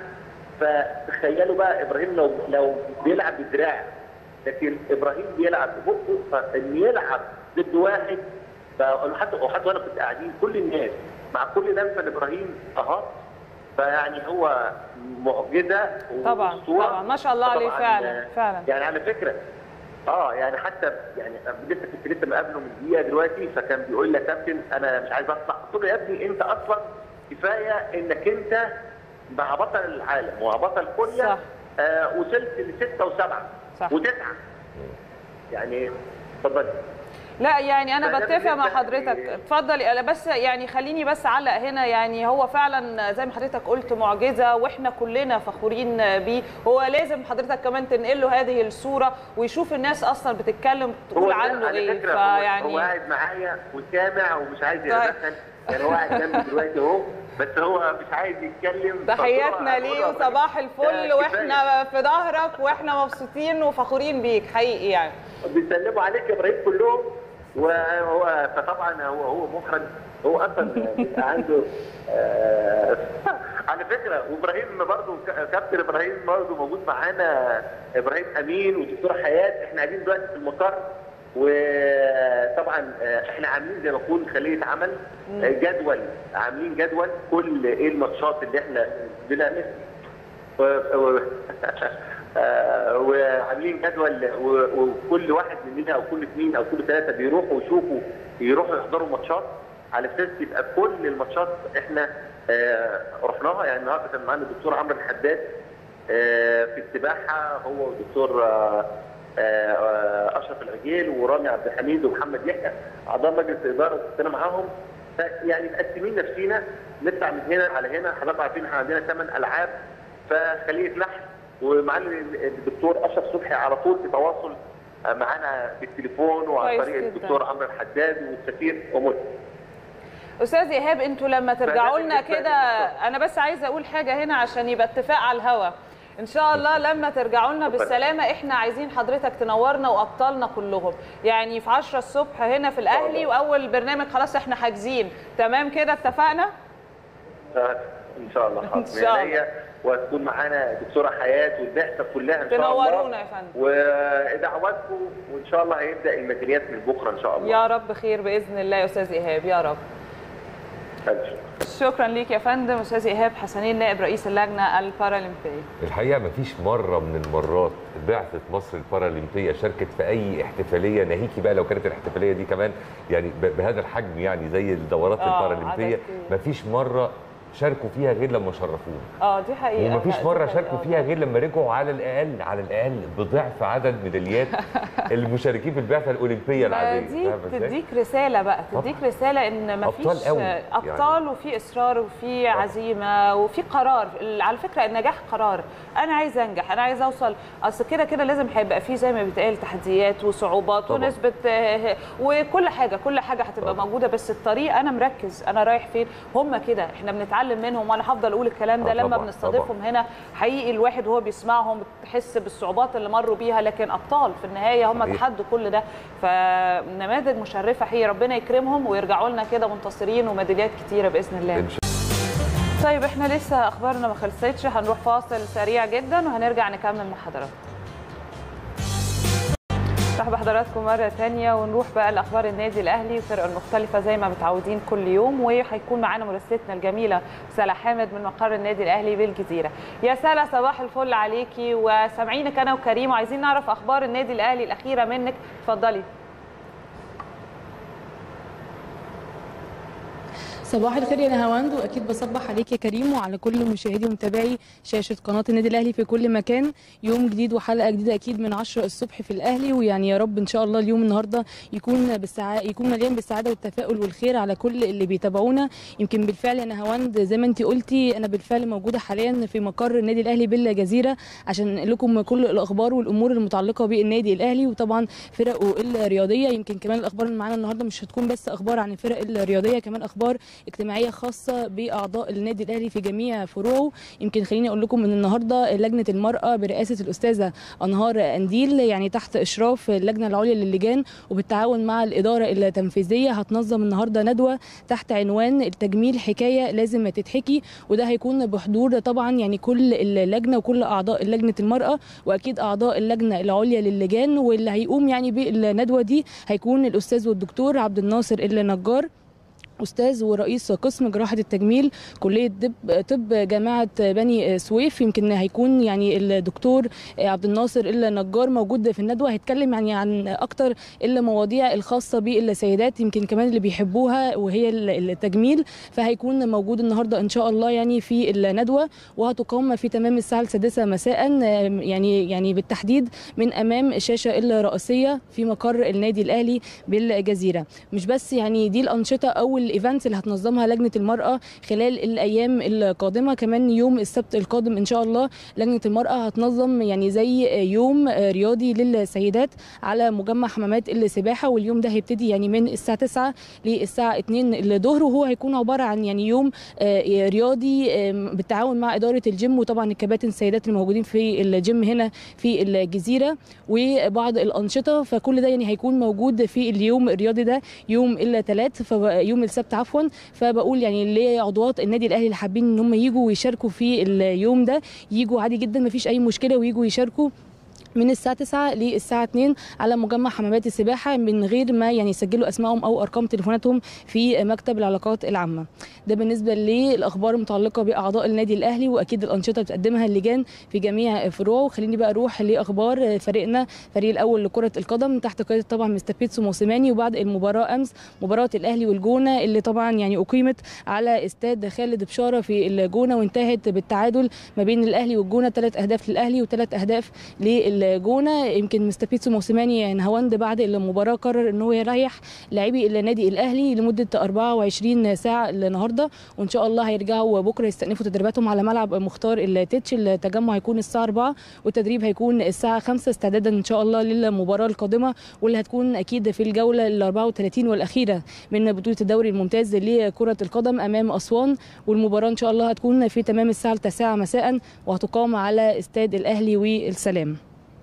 فتخيلوا بقى ابراهيم لو لو بيلعب بدراع لكن ابراهيم بيلعب ببقه فان يلعب ضد واحد ف- وحتى وحتى وانا كنت قاعدين كل الناس مع كل لمسه لابراهيم اهات فيعني هو معجزه
طبعا
وأسطورة.
طبعا ما شاء الله عليه
طبعاً،
فعلا
آه،
فعلا
يعني على فكره اه يعني حتى يعني لسه كنت لسه مقابله من دقيقه دلوقتي فكان بيقول لي يا كابتن انا مش عايز اطلع قلت له يا ابني انت اصلا كفايه انك انت مع بطل العالم ومع بطل كوريا
صح.
آه وصلت لسته وسبعه
صح.
وتسعه يعني اتفضل
لا يعني انا
فده
بتفق مع
بالنسبة
حضرتك
لي-
اتفضل أنا بس يعني خليني بس اعلق هنا يعني هو فعلا زي ما حضرتك قلت معجزه واحنا كلنا فخورين بيه هو لازم حضرتك كمان تنقل له هذه الصوره ويشوف الناس اصلا بتتكلم تقول
ده
عنه
على
ايه
فكرة هو, هو
فيعني
قاعد معايا وسامع ومش عايز
طيب.
يتدخل يعني هو قاعد جنبي دلوقتي اهو بس هو مش عايز يتكلم
تحياتنا
فهو-
ليه
هو-
وصباح
ده
الفل
كفاية.
واحنا في ظهرك واحنا مبسوطين وفخورين بيك حقيقي يعني
بيسلموا عليك يا ابراهيم كلهم وهو فطبعا هو هو مخرج هو اصلا بيبقى عنده آه على فكره وابراهيم برضه كابتن ابراهيم برضه موجود معانا ابراهيم امين ودكتور حياه احنا قاعدين دلوقتي في المقر وطبعا آه، احنا عاملين زي ما بقول خليه عمل آه، جدول عاملين جدول كل ايه الماتشات اللي احنا بنعمل و- و- آه، وعاملين جدول و- وكل واحد مننا او كل اثنين او كل ثلاثه بيروحوا يشوفوا يروحوا يحضروا ماتشات على اساس يبقى كل الماتشات احنا آه، رحناها يعني النهارده كان معانا الدكتور عمرو الحداد آه، في السباحه هو والدكتور آه، آه، اشرف العجيل ورامي عبد الحميد ومحمد يحيى اعضاء مجلس الاداره كنت انا معاهم ف- يعني مقسمين نفسينا نطلع من هنا على هنا حضرتك عارفين احنا عندنا ثمان العاب فخليه نحل ومعانا الدكتور اشرف صبحي على طول في تواصل معانا بالتليفون وعن
كويس
طريق
جداً.
الدكتور عمرو الحداد والسفير امور
استاذ ايهاب انتوا لما ترجعوا لنا
بالنسبة
كده
للدكتور.
انا بس عايزه اقول حاجه هنا عشان يبقى اتفاق على الهوا ان شاء الله لما ترجعوا لنا بالسلامه احنا عايزين حضرتك تنورنا وابطالنا كلهم يعني في 10 الصبح هنا في الاهلي واول برنامج خلاص احنا حاجزين تمام كده اتفقنا
آه، ان شاء الله حاضر
إن شاء الله.
عينيا وهتكون معانا دكتوره حياه والبعثه كلها ان شاء الله
تنورونا يا فندم.
ودعواتكم وان شاء الله هيبدا الميداليات من بكره ان شاء الله
يا رب خير باذن الله يا استاذ ايهاب يا رب
ألف شكر.
شكرا ليك يا فندم استاذ ايهاب حسنين نائب رئيس اللجنه البارالمبيه
الحقيقه مفيش مره من المرات بعثه مصر البارالمبيه شاركت في اي احتفاليه ناهيكي بقى لو كانت الاحتفاليه دي كمان يعني ب- بهذا الحجم يعني زي الدورات
آه،
البارالمبيه
عدد كبير.
مفيش مره شاركوا فيها غير لما شرفونا
اه دي حقيقه
ومفيش
لا، دي
مره
حقيقة.
شاركوا فيها غير لما رجعوا على الاقل على الاقل بضعف عدد ميداليات المشاركين في البعثه الاولمبيه
ما
العاديه
دي
فاهمة إزاي؟
تديك رساله بقى تديك رساله ان ما
أبطال
فيش
قوي
ابطال وفي اصرار وفي عزيمه وفي قرار ال- على فكره النجاح قرار انا عايز انجح انا عايز اوصل اصل كده كده لازم هيبقى في زي ما بيتقال تحديات وصعوبات
طبعاً.
ونسبه آه، وكل حاجه كل حاجه هتبقى
طبعاً.
موجوده بس الطريق انا مركز انا رايح فين هم كده احنا بنتعلم منهم وانا هفضل اقول الكلام ده
آه،
لما
طبعاً،
بنستضيفهم هنا حقيقي الواحد وهو بيسمعهم بتحس بالصعوبات اللي مروا بيها لكن ابطال في النهايه هم
صحيح.
تحدوا كل ده فنماذج مشرفه حقيقي ربنا يكرمهم ويرجعوا لنا كده منتصرين وميداليات كتيره باذن الله
إن شاء
طيب احنا لسه اخبارنا ما خلصتش هنروح فاصل سريع جدا وهنرجع نكمل مع حضراتكم مرحبا بحضراتكم مرة تانية ونروح بقى لأخبار النادي الأهلي والفرق المختلفة زي ما متعودين كل يوم وهيكون معانا مراسلتنا الجميلة سلا حامد من مقر النادي الأهلي بالجزيرة. يا سلا صباح الفل عليكي وسامعينك أنا وكريم وعايزين نعرف أخبار النادي الأهلي الأخيرة منك اتفضلي.
صباح الخير يا نهاوند واكيد بصبح عليك يا كريم وعلى كل مشاهدي ومتابعي شاشه قناه النادي الاهلي في كل مكان يوم جديد وحلقه جديده اكيد من 10 الصبح في الاهلي ويعني يا رب ان شاء الله اليوم النهارده يكون بالسعاده يكون مليان بالسعاده والتفاؤل والخير على كل اللي بيتابعونا يمكن بالفعل يا نهاوند زي ما انت قلتي انا بالفعل موجوده حاليا في مقر النادي الاهلي بالجزيره عشان لكم كل الاخبار والامور المتعلقه بالنادي الاهلي وطبعا فرقه الرياضيه يمكن كمان الاخبار اللي معانا النهارده مش هتكون بس اخبار عن الفرق الرياضيه كمان اخبار اجتماعيه خاصه باعضاء النادي الاهلي في جميع فروعه يمكن خليني اقول لكم ان النهارده لجنه المراه برئاسه الاستاذه انهار انديل يعني تحت اشراف اللجنه العليا للجان وبالتعاون مع الاداره التنفيذيه هتنظم النهارده ندوه تحت عنوان التجميل حكايه لازم تتحكي وده هيكون بحضور طبعا يعني كل اللجنه وكل اعضاء لجنه المراه واكيد اعضاء اللجنه العليا للجان واللي هيقوم يعني بالندوه دي هيكون الاستاذ والدكتور عبد الناصر النجار استاذ ورئيس قسم جراحه التجميل كليه طب طب جامعه بني سويف يمكن هيكون يعني الدكتور عبد الناصر النجار موجود في الندوه هيتكلم يعني عن اكتر المواضيع الخاصه بالسيدات يمكن كمان اللي بيحبوها وهي التجميل فهيكون موجود النهارده ان شاء الله يعني في الندوه وهتقام في تمام الساعه السادسه مساء يعني يعني بالتحديد من امام الشاشه الرئيسيه في مقر النادي الاهلي بالجزيره مش بس يعني دي الانشطه او الايفنتس اللي هتنظمها لجنه المراه خلال الايام القادمه كمان يوم السبت القادم ان شاء الله لجنه المراه هتنظم يعني زي يوم رياضي للسيدات على مجمع حمامات السباحه واليوم ده هيبتدي يعني من الساعه 9 للساعه 2 الظهر وهو هيكون عباره عن يعني يوم رياضي بالتعاون مع اداره الجيم وطبعا الكباتن السيدات الموجودين في الجيم هنا في الجزيره وبعض الانشطه فكل ده يعني هيكون موجود في اليوم الرياضي ده يوم الثلاث فيوم السبت عفوا فبقول يعني لعضوات النادي الاهلي اللي حابين ان هم يجوا ويشاركوا في اليوم ده يجوا عادي جدا مفيش اي مشكله ويجوا يشاركوا من الساعة 9 للساعة 2 على مجمع حمامات السباحة من غير ما يعني يسجلوا أسمائهم أو أرقام تليفوناتهم في مكتب العلاقات العامة. ده بالنسبة للأخبار المتعلقة بأعضاء النادي الأهلي وأكيد الأنشطة بتقدمها اللجان في جميع فروعه وخليني بقى أروح لأخبار فريقنا فريق الأول لكرة القدم تحت قيادة طبعا مستر بيتسو موسيماني وبعد المباراة أمس مباراة الأهلي والجونة اللي طبعا يعني أقيمت على استاد خالد بشارة في الجونة وانتهت بالتعادل ما بين الأهلي والجونة ثلاث أهداف للأهلي وثلاث أهداف لل الجونه يمكن مستر بيتسو موسيماني نهاوند بعد المباراه قرر ان هو يريح لاعبي النادي الاهلي لمده 24 ساعه النهارده وان شاء الله هيرجعوا بكره يستأنفوا تدريباتهم على ملعب مختار التتش التجمع هيكون الساعه 4 والتدريب هيكون الساعه 5 استعدادا ان شاء الله للمباراه القادمه واللي هتكون اكيد في الجوله ال 34 والاخيره من بطوله الدوري الممتاز لكره القدم امام اسوان والمباراه ان شاء الله هتكون في تمام الساعه 9 مساء وهتقام على استاد الاهلي والسلام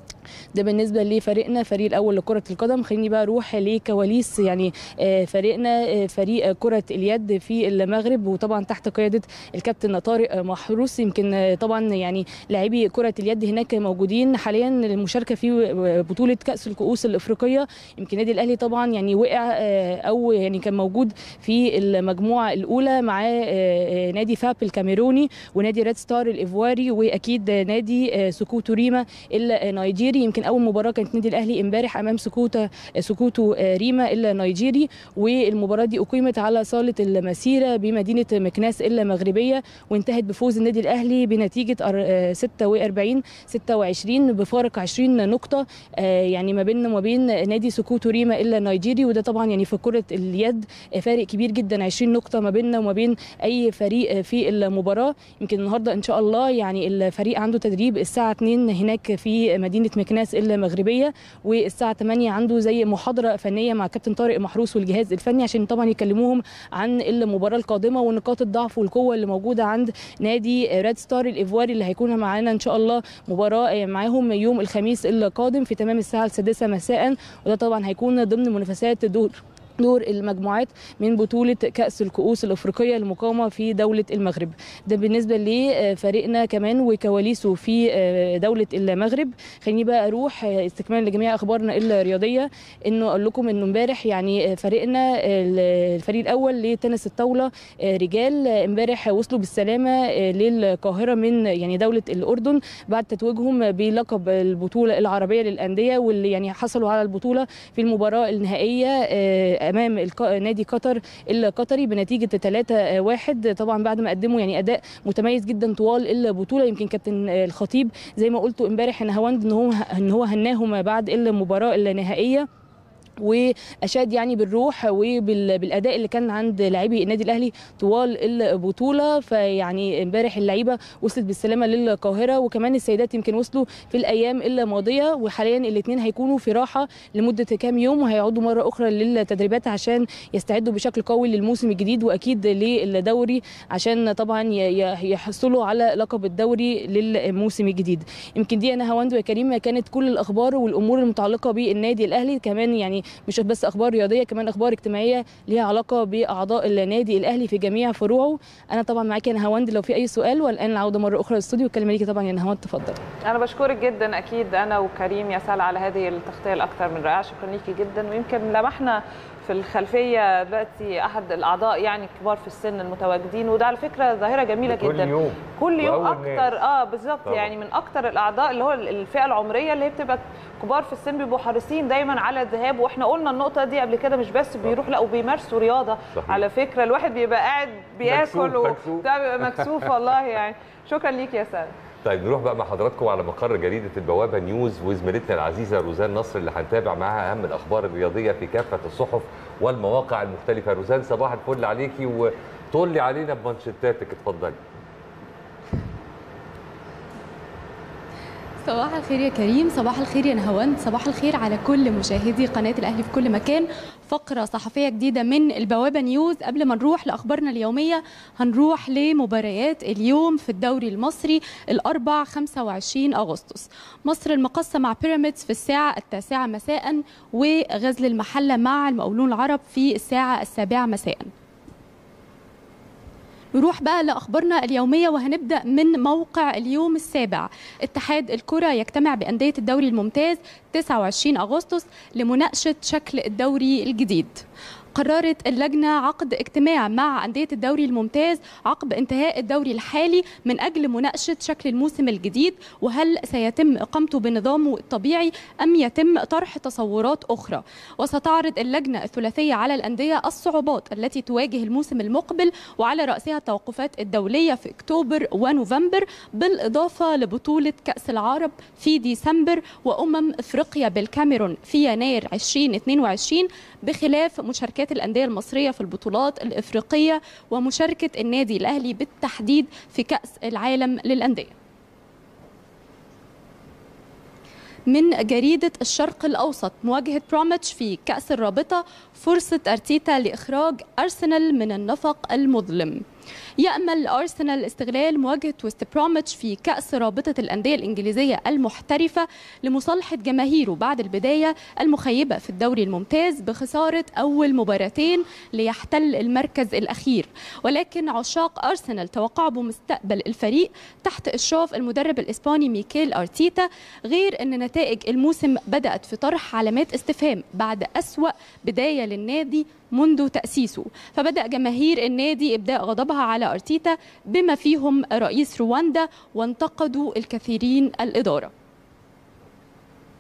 ده بالنسبه لفريقنا فريق الاول لكره القدم خليني بقى اروح لكواليس يعني فريقنا فريق كره اليد في المغرب وطبعا تحت قياده الكابتن طارق محروس يمكن طبعا يعني لاعبي كره اليد هناك موجودين حاليا للمشاركه في بطوله كاس الكؤوس الافريقيه يمكن النادي الاهلي طبعا يعني وقع او يعني كان موجود في المجموعه الاولى مع نادي فاب الكاميروني ونادي ريد ستار الايفواري واكيد نادي سكوتو ريما النيجيري النيجيري يمكن اول مباراه كانت النادي الاهلي امبارح امام سكوتا سكوتو ريما النيجيري والمباراه دي اقيمت على صاله المسيره بمدينه مكناس المغربيه وانتهت بفوز النادي الاهلي بنتيجه 46 26 بفارق 20 نقطه يعني ما بيننا وما بين نادي سكوتو ريما النيجيري وده طبعا يعني في كره اليد فارق كبير جدا 20 نقطه ما بيننا وما بين اي فريق في المباراه يمكن النهارده ان شاء الله يعني الفريق عنده تدريب الساعه 2 هناك في مدينه مكناس المغربيه والساعه 8 عنده زي محاضره فنيه مع كابتن طارق محروس والجهاز الفني عشان طبعا يكلموهم عن المباراه القادمه ونقاط الضعف والقوه اللي موجوده عند نادي ريد ستار الايفواري اللي هيكون معانا ان شاء الله مباراه معاهم يوم الخميس القادم في تمام الساعه السادسه مساء وده طبعا هيكون ضمن منافسات دور دور المجموعات من بطولة كأس الكؤوس الأفريقية المقامة في دولة المغرب ده بالنسبة لفريقنا كمان وكواليسه في دولة المغرب خليني بقى أروح استكمالا لجميع أخبارنا الرياضية إنه أقول لكم إنه امبارح يعني فريقنا الفريق الأول لتنس الطاولة رجال امبارح وصلوا بالسلامة للقاهرة من يعني دولة الأردن بعد تتويجهم بلقب البطولة العربية للأندية واللي يعني حصلوا على البطولة في المباراة النهائية امام الك... نادي قطر القطري بنتيجه 3 1 طبعا بعد ما قدموا يعني اداء متميز جدا طوال البطوله يمكن كابتن الخطيب زي ما قلتوا امبارح نهاوند ان هو ان هو هناهم بعد المباراه النهائيه واشاد يعني بالروح وبالاداء اللي كان عند لاعبي النادي الاهلي طوال البطوله فيعني امبارح اللعيبه وصلت بالسلامه للقاهره وكمان السيدات يمكن وصلوا في الايام الماضيه وحاليا الاثنين هيكونوا في راحه لمده كام يوم وهيعودوا مره اخرى للتدريبات عشان يستعدوا بشكل قوي للموسم الجديد واكيد للدوري عشان طبعا يحصلوا على لقب الدوري للموسم الجديد يمكن دي انا هواند وكريم كانت كل الاخبار والامور المتعلقه بالنادي الاهلي كمان يعني مش بس اخبار رياضيه كمان اخبار اجتماعيه ليها علاقه باعضاء النادي الاهلي في جميع فروعه انا طبعا معاكي يا نهاوند لو في اي سؤال والان العوده مره اخرى للاستوديو الكلمه ليكي طبعا يا نهاوند تفضل
انا بشكرك جدا اكيد انا وكريم يا سلا على هذه التغطيه الاكثر من رائعه شكرا ليكي جدا ويمكن لمحنا في الخلفيه دلوقتي احد الاعضاء يعني الكبار في السن المتواجدين وده على فكره ظاهره جميله
كل
جدا
يوم
كل يوم
وأول ناس.
اكتر اه بالظبط
طبعا.
يعني من اكتر الاعضاء اللي هو الفئه العمريه اللي هي بتبقى كبار في السن بيبقوا حريصين دايما على الذهاب واحنا قلنا النقطه دي قبل كده مش بس بيروح لا وبيمارسوا رياضه
صحيح.
على فكره الواحد بيبقى قاعد بياكل
مكسوف، مكسوف.
وبتاع بيبقى مكسوف والله يعني شكرا ليك يا ساره
طيب نروح بقى مع حضراتكم على مقر جريده البوابه نيوز وزميلتنا العزيزه روزان نصر اللي هنتابع معاها اهم الاخبار الرياضيه في كافه الصحف والمواقع المختلفه روزان صباح الفل عليكي وطلي علينا بمانشيتاتك اتفضلي
صباح الخير يا كريم صباح الخير يا نهاوند صباح الخير على كل مشاهدي قناة الأهلي في كل مكان فقرة صحفية جديدة من البوابة نيوز قبل ما نروح لأخبارنا اليومية هنروح لمباريات اليوم في الدوري المصري الأربع 25 أغسطس مصر المقصة مع بيراميدز في الساعة التاسعة مساء وغزل المحلة مع المقاولون العرب في الساعة السابعة مساء نروح بقى لأخبارنا اليومية وهنبدأ من موقع اليوم السابع اتحاد الكرة يجتمع بأندية الدوري الممتاز 29 أغسطس لمناقشة شكل الدوري الجديد قررت اللجنة عقد اجتماع مع أندية الدوري الممتاز عقب انتهاء الدوري الحالي من أجل مناقشة شكل الموسم الجديد وهل سيتم إقامته بنظامه الطبيعي أم يتم طرح تصورات أخرى وستعرض اللجنة الثلاثية على الأندية الصعوبات التي تواجه الموسم المقبل وعلى رأسها التوقفات الدولية في أكتوبر ونوفمبر بالإضافة لبطولة كأس العرب في ديسمبر وأمم إفريقيا بالكاميرون في يناير 2022 بخلاف مشاركات الأندية المصرية في البطولات الإفريقية ومشاركة النادي الأهلي بالتحديد في كأس العالم للأندية من جريدة الشرق الأوسط مواجهة بروميتش في كأس الرابطة فرصة أرتيتا لإخراج أرسنال من النفق المظلم يأمل أرسنال استغلال مواجهة ويست بروميتش في كأس رابطة الأندية الإنجليزية المحترفة لمصالحة جماهيره بعد البداية المخيبة في الدوري الممتاز بخسارة أول مباراتين ليحتل المركز الأخير ولكن عشاق أرسنال توقعوا بمستقبل الفريق تحت إشراف المدرب الإسباني ميكيل أرتيتا غير أن نتائج الموسم بدأت في طرح علامات استفهام بعد أسوأ بداية للنادي منذ تأسيسه فبدأ جماهير النادي إبداء غضبها على أرتيتا بما فيهم رئيس رواندا وانتقدوا الكثيرين الإدارة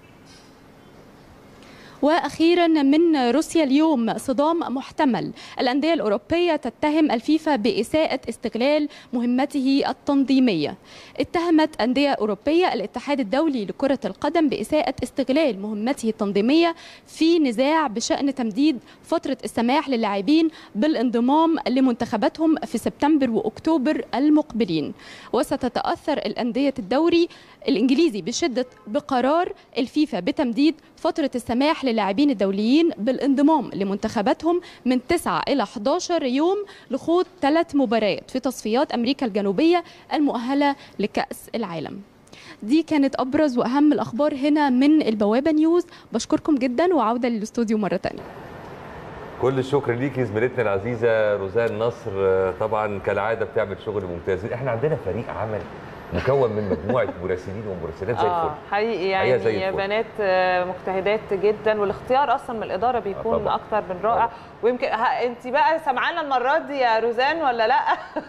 واخيرا من روسيا اليوم صدام محتمل الانديه الاوروبيه تتهم الفيفا باساءه استغلال مهمته التنظيميه اتهمت انديه اوروبيه الاتحاد الدولي لكره القدم باساءه استغلال مهمته التنظيميه في نزاع بشان تمديد فتره السماح للاعبين بالانضمام لمنتخباتهم في سبتمبر واكتوبر المقبلين وستتاثر الانديه الدوري الانجليزي بشده بقرار الفيفا بتمديد فتره السماح للاعبين الدوليين بالانضمام لمنتخباتهم من 9 الى 11 يوم لخوض ثلاث مباريات في تصفيات امريكا الجنوبيه المؤهله لكاس العالم دي كانت ابرز واهم الاخبار هنا من البوابه نيوز بشكركم جدا وعوده للاستوديو مره ثانيه
كل الشكر ليكي زميلتنا العزيزه روزان نصر آه، طبعا كالعاده بتعمل شغل ممتاز احنا عندنا فريق عمل مكون من مجموعه مراسلين ومراسلات زي
اه
الفل
حقيقي
هي زي
يعني
الفل.
بنات آه، مجتهدات جدا والاختيار اصلا من الاداره بيكون
طبعاً.
اكتر من رائع ويمكن ها انت بقى سمعانا المره دي يا روزان ولا لا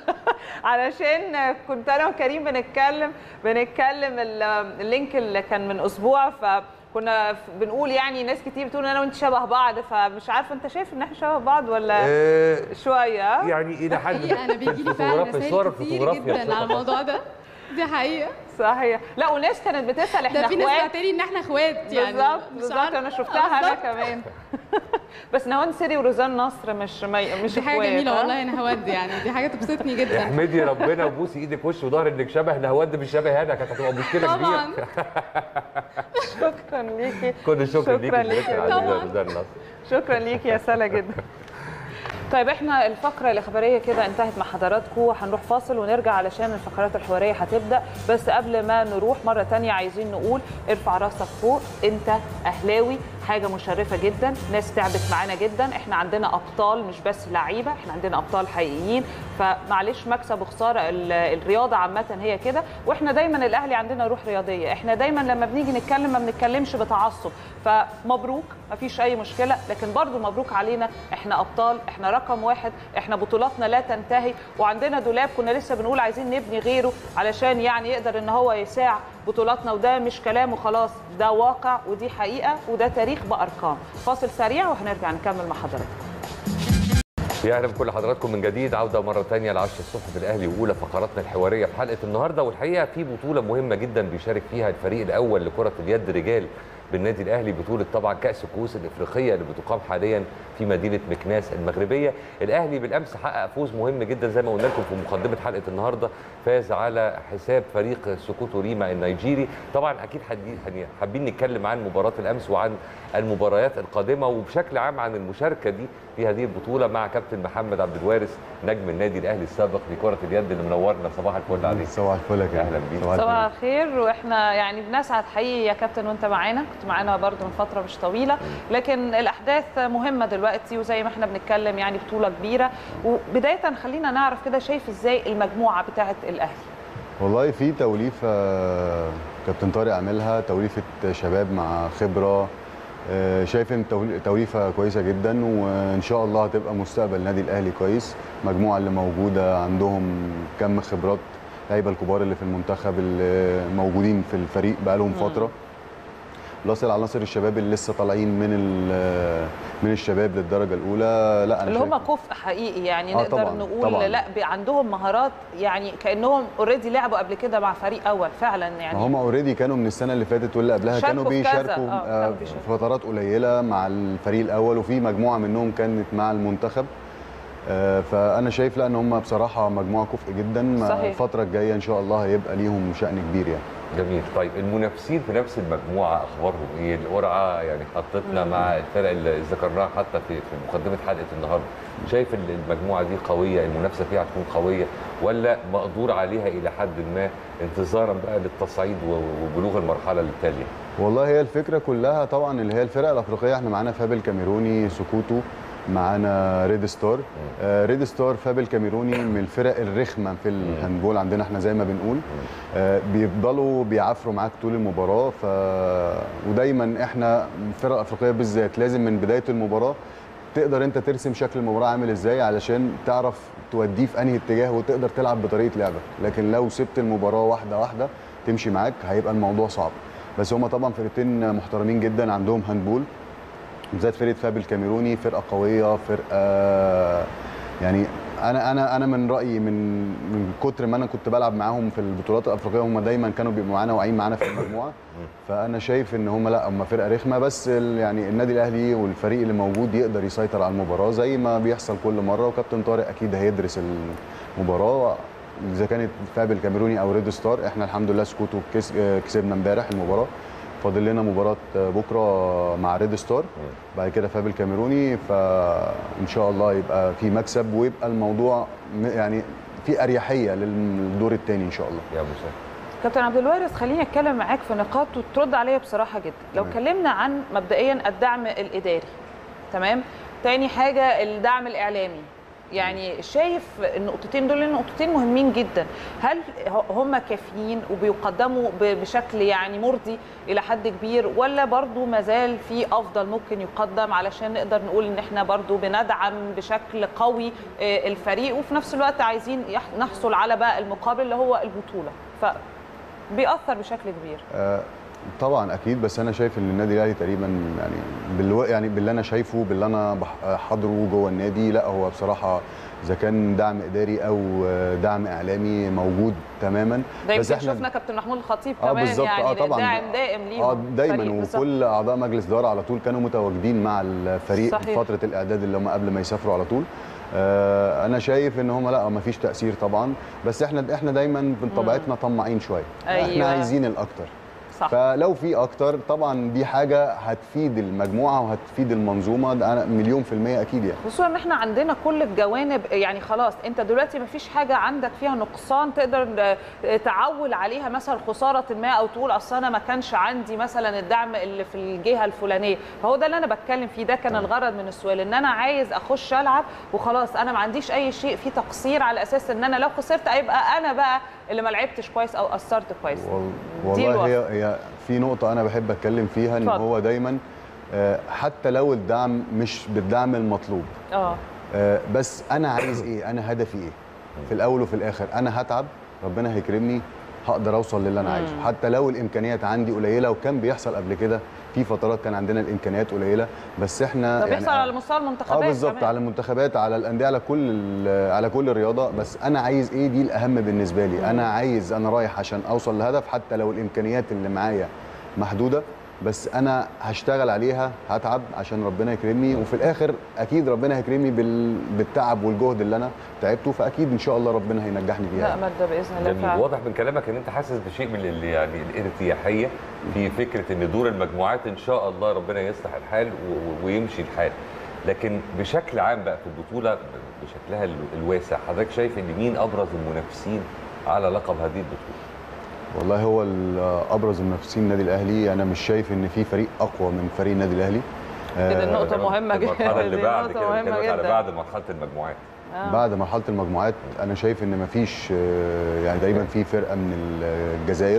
علشان كنت انا وكريم بنتكلم بنتكلم ال- اللينك اللي كان من اسبوع ف كنا ف- بنقول يعني ناس كتير بتقول انا وانت شبه بعض فمش عارفه انت شايف ان احنا شبه بعض ولا
آه،
شويه
يعني الى حد
حقيقة انا بيجي لي فعلا
فوتوغراف- الصور
رسائل كتير
الفوتوغرافيا
جدا على الموضوع ده دي حقيقة
صحيح لا وناس كانت بتسال احنا
ده في ناس
اخوات
بعتلي ان احنا اخوات يعني
بالظبط
مش
بالظبط
عارفة.
انا شفتها انا
بالظبط.
كمان بس نهان سيري وروزان نصر مش مي... مش
دي حاجة
اخوات،
جميلة
ها؟
والله يا نهاود يعني دي حاجة تبسطني جدا
احمدي ربنا وبوسي ايدك وش وظهر انك شبه نهاوند مش شبه انا كانت هتبقى مشكله
طبعا
كبيره
شكرا ليكي
كل الشكر
شكراً
ليكي
ليكي.
زميلتنا العزيزه
طبعاً.
روزان نصر
شكرا ليكي يا سلا جدا طيب احنا الفقرة الإخبارية كده انتهت مع حضراتكم هنروح فاصل ونرجع علشان الفقرات الحوارية هتبدأ بس قبل ما نروح مرة تانية عايزين نقول ارفع راسك فوق انت أهلاوي حاجة مشرفة جدا ناس تعبت معانا جدا احنا عندنا أبطال مش بس لعيبة احنا عندنا أبطال حقيقيين فمعلش مكسب وخسارة ال- الرياضة عامة هي كده واحنا دايما الأهلي عندنا روح رياضية احنا دايما لما بنيجي نتكلم ما بنتكلمش بتعصب فمبروك مفيش أي مشكلة لكن برضو مبروك علينا احنا أبطال احنا رقم واحد احنا بطولاتنا لا تنتهي وعندنا دولاب كنا لسه بنقول عايزين نبني غيره علشان يعني يقدر ان هو يساع بطولاتنا وده مش كلام وخلاص ده واقع ودي حقيقة وده تاريخ بأرقام فاصل سريع وهنرجع نكمل مع حضراتكم
يا اهلا بكل حضراتكم من جديد عوده مره ثانيه ل 10 الصبح في الاهلي واولى فقراتنا الحواريه في حلقه النهارده والحقيقه في بطوله مهمه جدا بيشارك فيها الفريق الاول لكره اليد رجال بالنادي الاهلي بطوله طبعا كاس الكؤوس الافريقيه اللي بتقام حاليا في مدينه مكناس المغربيه الاهلي بالامس حقق فوز مهم جدا زي ما قلنا لكم في مقدمه حلقه النهارده فاز على حساب فريق سكوتو ريما النيجيري طبعا اكيد حدي- حدي- حابين نتكلم عن مباراه الامس وعن المباريات القادمه وبشكل عام عن المشاركه دي في هذه البطوله مع كابتن محمد عبد الوارث نجم النادي الاهلي السابق لكره اليد اللي منورنا صباح الفل عليك
صباح الفل يا كريم.
أهلا بيك.
صباح
صباح
الفل.
الخير واحنا يعني بنسعد حقيقي يا كابتن وانت معانا كنت معانا برضو من فتره مش طويله لكن الاحداث مهمه دلوقتي وزي ما احنا بنتكلم يعني بطوله كبيره وبدايه خلينا نعرف كده شايف ازاي المجموعه بتاعه الاهلي
والله في توليفه كابتن طارق عاملها توليفه شباب مع خبره آه، شايف ان تول- توليفه كويسه جدا وان شاء الله هتبقى مستقبل النادي الاهلي كويس المجموعه اللي موجوده عندهم كم خبرات اللعيبه الكبار اللي في المنتخب اللي موجودين في الفريق بقالهم فتره بلس العناصر الشباب اللي لسه طالعين من ال- من الشباب للدرجه الاولى لا انا
اللي
شايف
هم كفء حقيقي يعني
آه
نقدر
طبعاً،
نقول
طبعاً.
لا بي- عندهم مهارات يعني كانهم اوريدي لعبوا قبل كده مع فريق اول فعلا يعني
ما هم اوريدي كانوا من السنه اللي فاتت واللي قبلها
شاركوا
كانوا
في كذا.
بيشاركوا
آه،
آه،
كانوا
في
بيشاركوا.
فترات قليله مع الفريق الاول وفي مجموعه منهم كانت مع المنتخب آه، فانا شايف لا ان هم بصراحه مجموعه كفء جدا ما
صحيح.
الفتره الجايه ان شاء الله هيبقى ليهم شان كبير يعني
جميل طيب المنافسين في نفس المجموعه اخبارهم ايه القرعه يعني حطتنا مع الفرق اللي ذكرناها حتى في في مقدمه حلقه النهارده شايف ال- المجموعه دي قويه المنافسه فيها هتكون قويه ولا مقدور عليها الى حد ما انتظارا بقى للتصعيد و- وبلوغ المرحله التاليه
والله هي الفكره كلها طبعا اللي هي الفرق الافريقيه احنا معانا فاب الكاميروني سكوتو معانا ريد ستار آه ريد ستار فاب الكاميروني من الفرق الرخمه في الهاندبول عندنا احنا زي ما بنقول آه بيفضلوا بيعافروا معاك طول المباراه ف ودايما احنا الفرق الافريقيه بالذات لازم من بدايه المباراه تقدر انت ترسم شكل المباراه عامل ازاي علشان تعرف توديه في انهي اتجاه وتقدر تلعب بطريقه لعبك لكن لو سبت المباراه واحده واحده تمشي معاك هيبقى الموضوع صعب بس هما طبعا فرقتين محترمين جدا عندهم هاندبول بالذات فرقه فاب الكاميروني فرقه قويه فرقه يعني انا انا انا من رايي من من كتر ما انا كنت بلعب معاهم في البطولات الافريقيه هم دايما كانوا بيبقوا معانا واقعين معانا في المجموعه فانا شايف ان هم لا هم فرقه رخمه بس ال- يعني النادي الاهلي والفريق اللي موجود يقدر يسيطر على المباراه زي ما بيحصل كل مره وكابتن طارق اكيد هيدرس المباراه اذا كانت فاب الكاميروني او ريد ستار احنا الحمد لله سكوتو كس- كسبنا امبارح المباراه فاضل لنا مباراه بكره مع ريد ستار بعد كده فاب الكاميروني فان شاء الله يبقى في مكسب ويبقى الموضوع م- يعني في اريحيه للدور الثاني ان شاء الله
يا مساء
كابتن عبد الوارث خليني اتكلم معاك في نقاط وترد عليا بصراحه جدا لو
تمام.
اتكلمنا عن مبدئيا الدعم الاداري تمام تاني حاجه الدعم الاعلامي يعني شايف النقطتين دول نقطتين مهمين جدا هل هم كافيين وبيقدموا ب- بشكل يعني مرضي الى حد كبير ولا برضو مازال في افضل ممكن يقدم علشان نقدر نقول ان احنا برضو بندعم بشكل قوي آه، الفريق وفي نفس الوقت عايزين يح- نحصل على بقى المقابل اللي هو البطوله ف بيأثر بشكل كبير
آه، طبعا اكيد بس انا شايف ان النادي الاهلي تقريبا يعني بالو... يعني باللي انا شايفه باللي انا بح- حاضره جوه النادي لا هو بصراحه اذا كان دعم اداري او آه، دعم اعلامي موجود تماما
ده يمكن شفنا كابتن محمود الخطيب
اه
كمان
بالظبط
يعني
اه طبعا
داعم دائم ليهم
اه دايما
فريق بالظبط.
وكل اعضاء مجلس الاداره على طول كانوا متواجدين مع الفريق
صحيح.
في فتره الاعداد اللي هم قبل ما يسافروا على طول آه انا شايف ان هم لا ما فيش تاثير طبعا بس احنا احنا دايما من طبيعتنا طماعين شويه
أيوة.
احنا عايزين الاكتر
صح
فلو في اكتر طبعا دي حاجه هتفيد المجموعه وهتفيد المنظومه ده انا مليون في الميه اكيد يعني
خصوصا ان احنا عندنا كل الجوانب يعني خلاص انت دلوقتي ما فيش حاجه عندك فيها نقصان تقدر آه، تعول عليها مثلا خساره ما او تقول اصل انا ما كانش عندي مثلا الدعم اللي في الجهه الفلانيه فهو ده اللي انا بتكلم فيه ده كان الغرض من السؤال ان انا عايز اخش العب وخلاص انا ما عنديش اي شيء فيه تقصير على اساس ان انا لو خسرت هيبقى انا بقى اللي ما لعبتش كويس او قصرت كويس
وال-
دي
والله
الوصف.
هي هي في نقطة أنا بحب أتكلم فيها إن
اتفضل.
هو دايما آه، حتى لو الدعم مش بالدعم المطلوب
اه
آه، بس أنا عايز إيه؟ أنا هدفي إيه؟ في الأول وفي الآخر أنا هتعب ربنا هيكرمني هقدر أوصل للي أنا عايزه حتى لو الإمكانيات عندي قليلة وكان بيحصل قبل كده في فترات كان عندنا الإمكانيات قليلة بس إحنا
ده بيحصل
يعني
على مستوى
اه
المنتخبات
بالظبط
كمان.
على المنتخبات على الانديه على كل ال- على كل الرياضه بس انا عايز ايه دي الاهم بالنسبه لي انا عايز انا رايح عشان اوصل لهدف حتى لو الامكانيات اللي معايا محدوده بس انا هشتغل عليها هتعب عشان ربنا يكرمني وفي الاخر اكيد ربنا هيكرمني بال... بالتعب والجهد اللي انا تعبته فاكيد ان شاء الله ربنا هينجحني فيها
لا مادة باذن الله
جميل
فعلا
واضح من كلامك ان انت حاسس بشيء من ال- يعني الارتياحيه في فكره ان دور المجموعات ان شاء الله ربنا يصلح الحال و- و- ويمشي الحال لكن بشكل عام بقى في البطوله بشكلها ال- الواسع حضرتك شايف ان مين ابرز المنافسين على لقب هذه البطوله
والله هو ال- ابرز المنافسين النادي الاهلي انا مش شايف ان في فريق اقوى من فريق النادي الاهلي
كده
آه،
النقطة مهمة جدا
المرحله اللي
دي
بعد
نقطة
كده
مهمة
بنتكلم على
جدا.
بعد مرحله المجموعات
آه.
بعد مرحله المجموعات انا شايف ان مفيش آه، يعني تقريبا في فرقه من الجزائر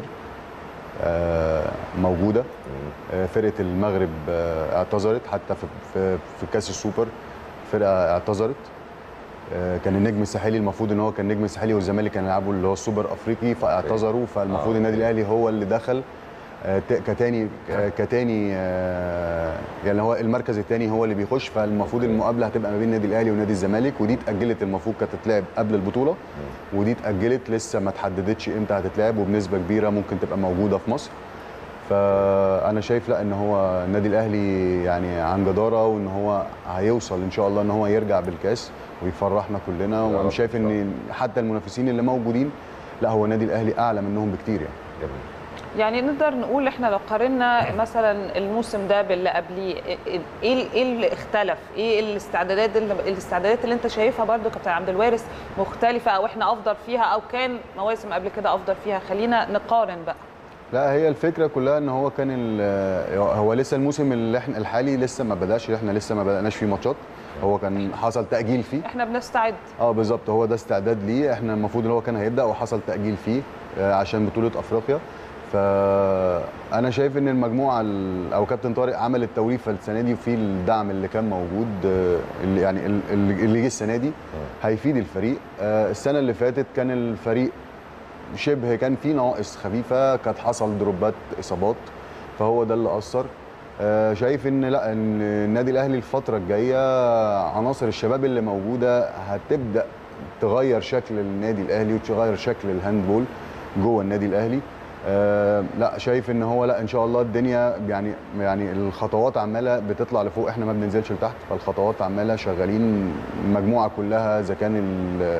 آه، موجوده آه، فرقه المغرب آه، اعتذرت حتى في في في كاس السوبر فرقه اعتذرت آه، كان النجم الساحلي المفروض ان هو كان النجم الساحلي والزمالك كانوا يلعبوا اللي هو السوبر الافريقي فاعتذروا فالمفروض
آه.
النادي الاهلي هو اللي دخل آه، ت- كتاني آه، كتاني آه، يعني هو المركز الثاني هو اللي بيخش فالمفروض المقابله هتبقى ما بين النادي الاهلي ونادي الزمالك ودي اتاجلت المفروض كانت تتلعب قبل البطوله ودي اتاجلت لسه ما تحددتش امتى هتتلعب وبنسبه كبيره ممكن تبقى موجوده في مصر فانا شايف لا ان هو النادي الاهلي يعني عن جداره وان هو هيوصل ان شاء الله ان هو يرجع بالكاس ويفرحنا كلنا
يا رب
وانا شايف
إن شاء
ان حتى المنافسين اللي موجودين لا هو النادي الاهلي اعلى منهم بكتير يعني
جميل
يعني نقدر نقول احنا لو قارنا مثلا الموسم ده باللي قبليه ايه ايه إيه اللي اختلف؟ ايه الاستعدادات اللي الاستعدادات اللي انت شايفها برضو كابتن عبد الوارث مختلفه او احنا افضل فيها او كان مواسم قبل كده افضل فيها خلينا نقارن بقى
لا هي الفكره كلها ان هو كان ال- هو لسه الموسم اللي احنا الحالي لسه ما بداش احنا لسه ما بداناش فيه ماتشات هو كان حصل تاجيل فيه
احنا بنستعد
اه بالظبط هو ده استعداد ليه احنا المفروض ان هو كان هيبدا وحصل تاجيل فيه آه، عشان بطوله افريقيا فانا شايف ان المجموعه ال- او كابتن طارق عمل التوليفه السنه دي وفي الدعم اللي كان موجود آه، اللي يعني ال- اللي اللي جه السنه دي هيفيد الفريق آه، السنه اللي فاتت كان الفريق شبه كان فيه نواقص خفيفه كانت حصل دروبات اصابات فهو ده اللي اثر آه، شايف ان لا ان النادي الاهلي الفتره الجايه عناصر الشباب اللي موجوده هتبدا تغير شكل النادي الاهلي وتغير شكل الهاندبول جوه النادي الاهلي آه لا شايف ان هو لا ان شاء الله الدنيا يعني يعني الخطوات عماله بتطلع لفوق احنا ما بننزلش لتحت فالخطوات عماله شغالين المجموعه كلها اذا كان ال-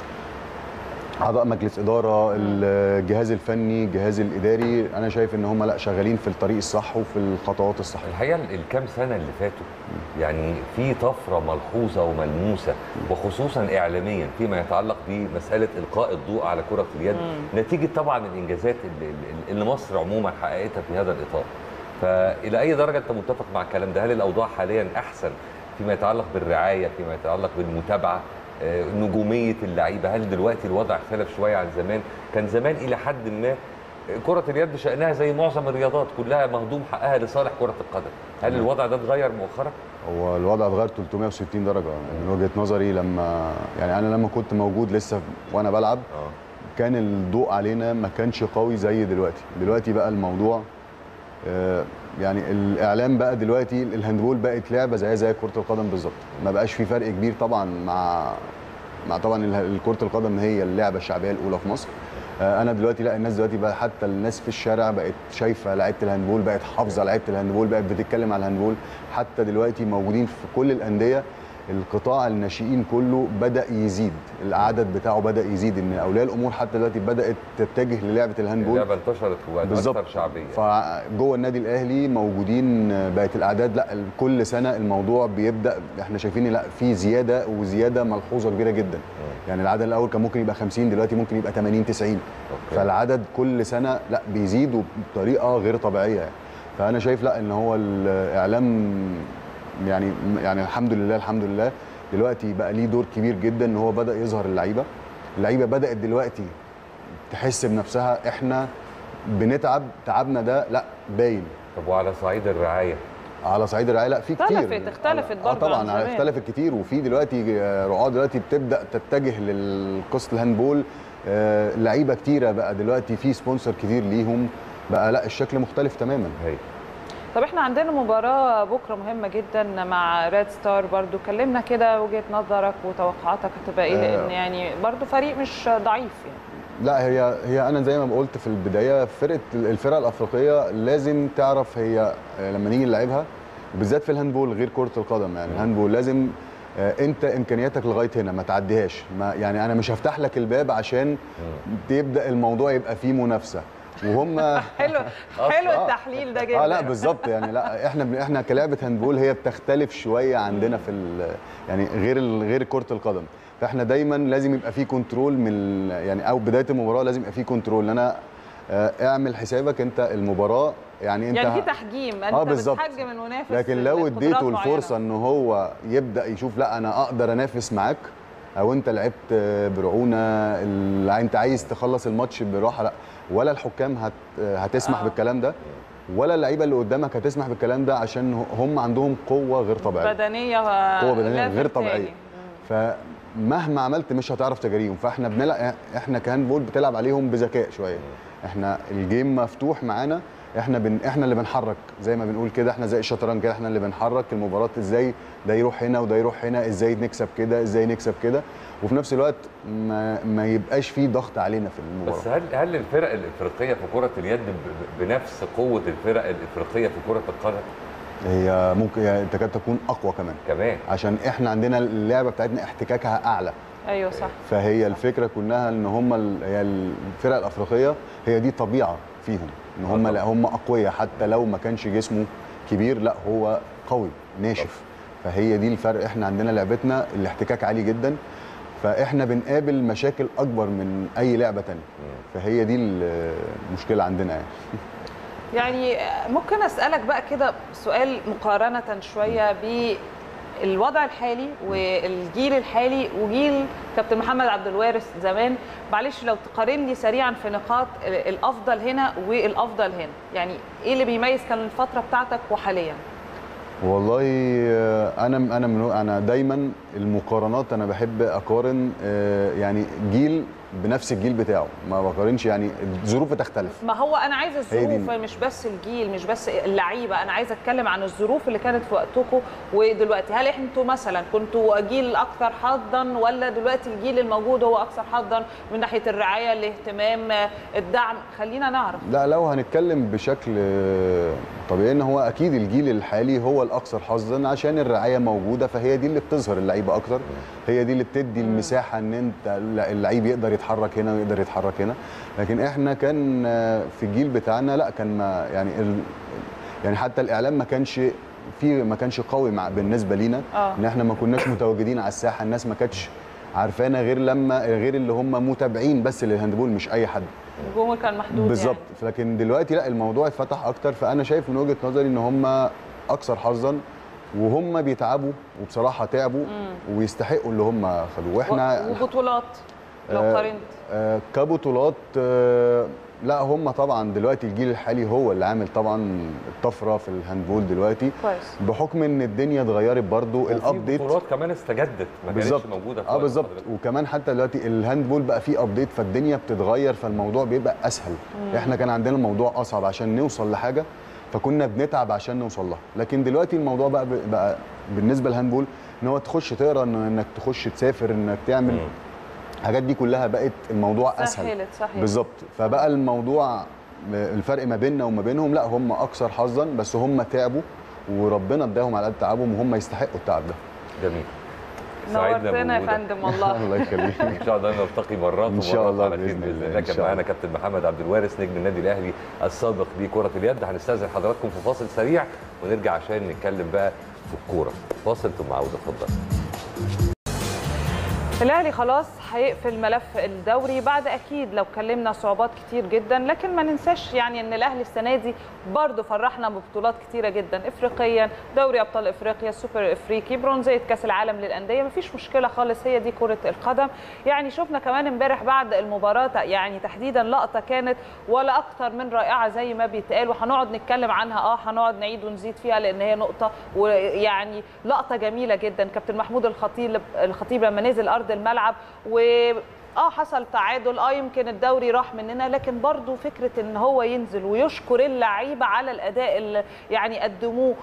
اعضاء مجلس اداره الجهاز الفني الجهاز الاداري انا شايف ان هم لا شغالين في الطريق الصح وفي الخطوات الصحيحه
الحقيقه الكام سنه اللي فاتوا يعني في طفره ملحوظه وملموسه وخصوصا اعلاميا فيما يتعلق بمساله القاء الضوء على كره اليد نتيجه طبعا الانجازات اللي, اللي مصر عموما حققتها في هذا الاطار فالى اي درجه انت متفق مع الكلام ده هل الاوضاع حاليا احسن فيما يتعلق بالرعايه فيما يتعلق بالمتابعه آه، نجوميه اللعيبه هل دلوقتي الوضع اختلف شويه عن زمان كان زمان الى حد ما كرة اليد شأنها زي معظم الرياضات كلها مهضوم حقها لصالح كرة القدم هل الوضع ده اتغير مؤخرا؟
هو الوضع اتغير 360 درجه من وجهه نظري لما يعني انا لما كنت موجود لسه وانا بلعب
اه
كان الضوء علينا ما كانش قوي زي دلوقتي دلوقتي بقى الموضوع آه، يعني الاعلام بقى دلوقتي الهاندبول بقت لعبه زي زي كره القدم بالظبط ما بقاش في فرق كبير طبعا مع مع طبعا ال- كره القدم هي اللعبه الشعبيه الاولى في مصر آه، انا دلوقتي لا الناس دلوقتي بقى حتى الناس في الشارع بقت شايفه لعيبه الهاندبول بقت حافظه لعيبه الهاندبول بقت بتتكلم على الهاندبول حتى دلوقتي موجودين في كل الانديه القطاع الناشئين كله بدا يزيد العدد بتاعه بدا يزيد ان اولياء الامور حتى دلوقتي بدات تتجه للعبه الهاندبول
اللعبة انتشرت وبقت
بالظبط.
أكثر شعبية
فجوه النادي الاهلي موجودين بقت الاعداد لا كل سنه الموضوع بيبدا احنا شايفين لا في زياده وزياده ملحوظه كبيره جدا يعني العدد الاول كان ممكن يبقى 50 دلوقتي ممكن يبقى 80 90
أوكي.
فالعدد كل سنه لا بيزيد وبطريقه غير طبيعيه يعني. فانا شايف لا ان هو الاعلام يعني يعني الحمد لله الحمد لله دلوقتي بقى ليه دور كبير جدا ان هو بدا يظهر اللعيبه اللعيبه بدات دلوقتي تحس بنفسها احنا بنتعب تعبنا ده لا باين
طب وعلى صعيد الرعاية
على صعيد الرعايه لا في كتير
اختلفت- اختلفت
اه
برضه
طبعا
عن زمان.
اختلفت كتير وفي دلوقتي آه، رعاه دلوقتي بتبدا تتجه للقصه الهاندبول آه، لعيبه كتيره بقى دلوقتي في سبونسر كتير ليهم بقى لا الشكل مختلف تماما
هي
طب احنا عندنا مباراة بكرة مهمة جدا مع ريد ستار برضو كلمنا كده وجهة نظرك وتوقعاتك هتبقى ايه
آه.
لان يعني برضو فريق مش ضعيف يعني
لا هي هي انا زي ما قلت في البدايه فرقه الفرق الافريقيه لازم تعرف هي آه، لما نيجي نلعبها وبالذات في الهاندبول غير كره القدم يعني الهاندبول لازم آه، انت امكانياتك لغايه هنا ما تعديهاش ما يعني انا مش هفتح لك الباب عشان تبدا الموضوع يبقى فيه منافسه وهم
حلو حلو التحليل ده جدا
اه لا بالظبط يعني لا احنا بن- احنا كلعبه هاندبول هي بتختلف شويه عندنا في ال- يعني غير ال- غير كره القدم فاحنا دايما لازم يبقى في كنترول من ال- يعني او بدايه المباراه لازم يبقى في كنترول ان انا آه، اعمل حسابك انت المباراه يعني انت
يعني في
ه-
تحجيم انت
اه بالظبط
بتحجم المنافس
لكن لو
لقدرات
اديته
معينة.
الفرصه ان هو يبدا يشوف لا انا اقدر انافس معاك او انت لعبت برعونه ال- انت عايز تخلص الماتش براحه لا ولا الحكام هت هتسمح
آه.
بالكلام ده ولا اللعيبه اللي قدامك هتسمح بالكلام ده عشان هم عندهم قوه غير طبيعيه
بدنية
قوه بدنيه
ليفل
غير
تاني.
طبيعيه فمهما عملت مش هتعرف تجاريهم فاحنا بنلعب احنا كهاندبول بتلعب عليهم بذكاء شويه احنا الجيم مفتوح معانا احنا بن... احنا اللي بنحرك زي ما بنقول كده احنا زي الشطرنج كده احنا اللي بنحرك المباراه ازاي ده يروح هنا وده يروح هنا ازاي نكسب كده ازاي نكسب كده وفي نفس الوقت ما, ما يبقاش فيه ضغط علينا في المباراه
بس هل هل الفرق الافريقيه في كره اليد ب- بنفس قوه الفرق الافريقيه في كره القدم
هي ممكن هي تكاد تكون اقوى كمان
كمان
عشان احنا عندنا اللعبه بتاعتنا احتكاكها اعلى
ايوه صح
فهي الفكره كلها ان هم ال- هي الفرق الافريقيه هي دي طبيعه فيهم ان هم لا هم اقوياء حتى لو ما كانش جسمه كبير لا هو قوي ناشف فهي دي الفرق احنا عندنا لعبتنا الاحتكاك عالي جدا فاحنا بنقابل مشاكل اكبر من اي لعبه تانية فهي دي المشكله عندنا يعني
يعني ممكن اسالك بقى كده سؤال مقارنه شويه بالوضع الحالي والجيل الحالي وجيل كابتن محمد عبد الوارث زمان معلش لو تقارن لي سريعا في نقاط الافضل هنا والافضل هنا يعني ايه اللي بيميز كان الفتره بتاعتك وحاليا
والله آه، انا انا من انا دايما المقارنات انا بحب اقارن آه، يعني جيل بنفس الجيل بتاعه ما بقارنش يعني الظروف بتختلف
ما هو انا عايزه
هي دي-
الظروف مش بس الجيل مش بس اللعيبه انا عايزه اتكلم عن الظروف اللي كانت في وقتكم ودلوقتي هل انتوا مثلا كنتوا جيل اكثر حظا ولا دلوقتي الجيل الموجود هو اكثر حظا من ناحيه الرعايه الاهتمام الدعم خلينا نعرف
لا لو هنتكلم بشكل آه، طبيعي ان هو اكيد الجيل الحالي هو الاكثر حظا عشان الرعايه موجوده فهي دي اللي بتظهر اللعيبه اكتر هي دي اللي بتدي المساحه ان انت اللعيب يقدر يتحرك هنا ويقدر يتحرك هنا لكن احنا كان آه، في الجيل بتاعنا لا كان ما يعني ال يعني حتى الاعلام ما كانش في ما كانش قوي مع بالنسبه لينا
آه.
ان احنا ما كناش متواجدين على الساحه الناس ما كانتش عارفانا غير لما غير اللي هم متابعين بس للهاندبول مش اي حد
الجمهور كان محدود
بالظبط
يعني.
لكن دلوقتي لا الموضوع اتفتح اكتر فانا شايف من وجهه نظري ان هم اكثر حظا وهم بيتعبوا وبصراحه تعبوا ويستحقوا اللي هم خدوه واحنا
وبطولات لو
آه،
قارنت
آه كبطولات آه لا هم طبعا دلوقتي الجيل الحالي هو اللي عامل طبعا الطفره في الهاندبول دلوقتي
كويس
بحكم ان الدنيا اتغيرت برضو
وفي
الابديت
بطولات كمان استجدت ما كانتش
بالظبط
موجوده في
اه
وقت
بالظبط
حضرتك.
وكمان حتى دلوقتي الهاندبول بقى فيه ابديت فالدنيا بتتغير فالموضوع بيبقى اسهل
مم.
احنا كان عندنا الموضوع اصعب عشان نوصل لحاجه فكنا بنتعب عشان نوصل لها لكن دلوقتي الموضوع بقى بقى بالنسبه للهاندبول ان هو تخش تقرا إن- انك تخش تسافر انك تعمل الحاجات دي كلها بقت الموضوع اسهل
سهلت صحيح
بالظبط فبقى الموضوع الفرق ما بيننا وما بينهم لا هم اكثر حظا بس هم تعبوا وربنا اداهم على قد تعبهم وهم يستحقوا التعب ده
جميل سعدنا
نورتنا يا
بوجودك.
فندم والله
الله يخليك
ان شاء الله نلتقي مرات
إن شاء
ومرات
الله
على خير
بإذن
باذن
الله،
الله
إن
كان
شاء
معانا
الله.
كابتن محمد عبد الوارث نجم النادي الاهلي السابق بكره اليد هنستاذن حضراتكم في فاصل سريع ونرجع عشان نتكلم بقى في الكوره فاصل ثم عوده اتفضل
الاهلي خلاص هيقفل ملف الدوري بعد اكيد لو اتكلمنا صعوبات كتير جدا لكن ما ننساش يعني ان الاهلي السنه دي برضه فرحنا ببطولات كتيره جدا افريقيا دوري ابطال افريقيا السوبر الافريقي برونزيه كاس العالم للانديه مفيش مشكله خالص هي دي كره القدم يعني شفنا كمان امبارح بعد المباراه يعني تحديدا لقطه كانت ولا اكتر من رائعه زي ما بيتقال وهنقعد نتكلم عنها اه هنقعد نعيد ونزيد فيها لان هي نقطه ويعني لقطه جميله جدا كابتن محمود الخطيب الخطيب لما نزل ارض الملعب و اه حصل تعادل اه يمكن الدوري راح مننا لكن برضو فكره ان هو ينزل ويشكر اللعيبه على الاداء اللي يعني قدموه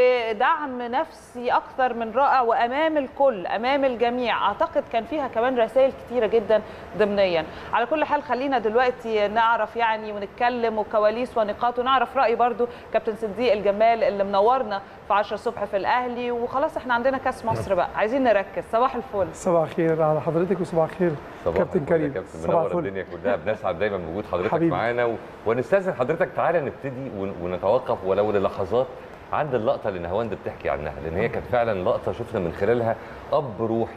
ودعم نفسي اكثر من رائع وامام الكل امام الجميع اعتقد كان فيها كمان رسائل كتيره جدا ضمنيا على كل حال خلينا دلوقتي نعرف يعني ونتكلم وكواليس ونقاط ونعرف راي برضو كابتن صديق الجمال اللي منورنا في 10 الصبح في الاهلي وخلاص احنا عندنا كاس مصر بقى عايزين نركز صباح الفل
صباح الخير على حضرتك وصباح الخير
صباح
كابتن
الفل يا
كريم
كابتن
صباح
منور
الفل
الدنيا كلها بنسعد دايما بوجود حضرتك
حبيبي.
معانا و... ونستاذن حضرتك تعالى نبتدي ون... ونتوقف ولو للحظات عند اللقطه اللي نهاوند بتحكي عنها لان هي كانت فعلا لقطه شفنا من خلالها اب روحي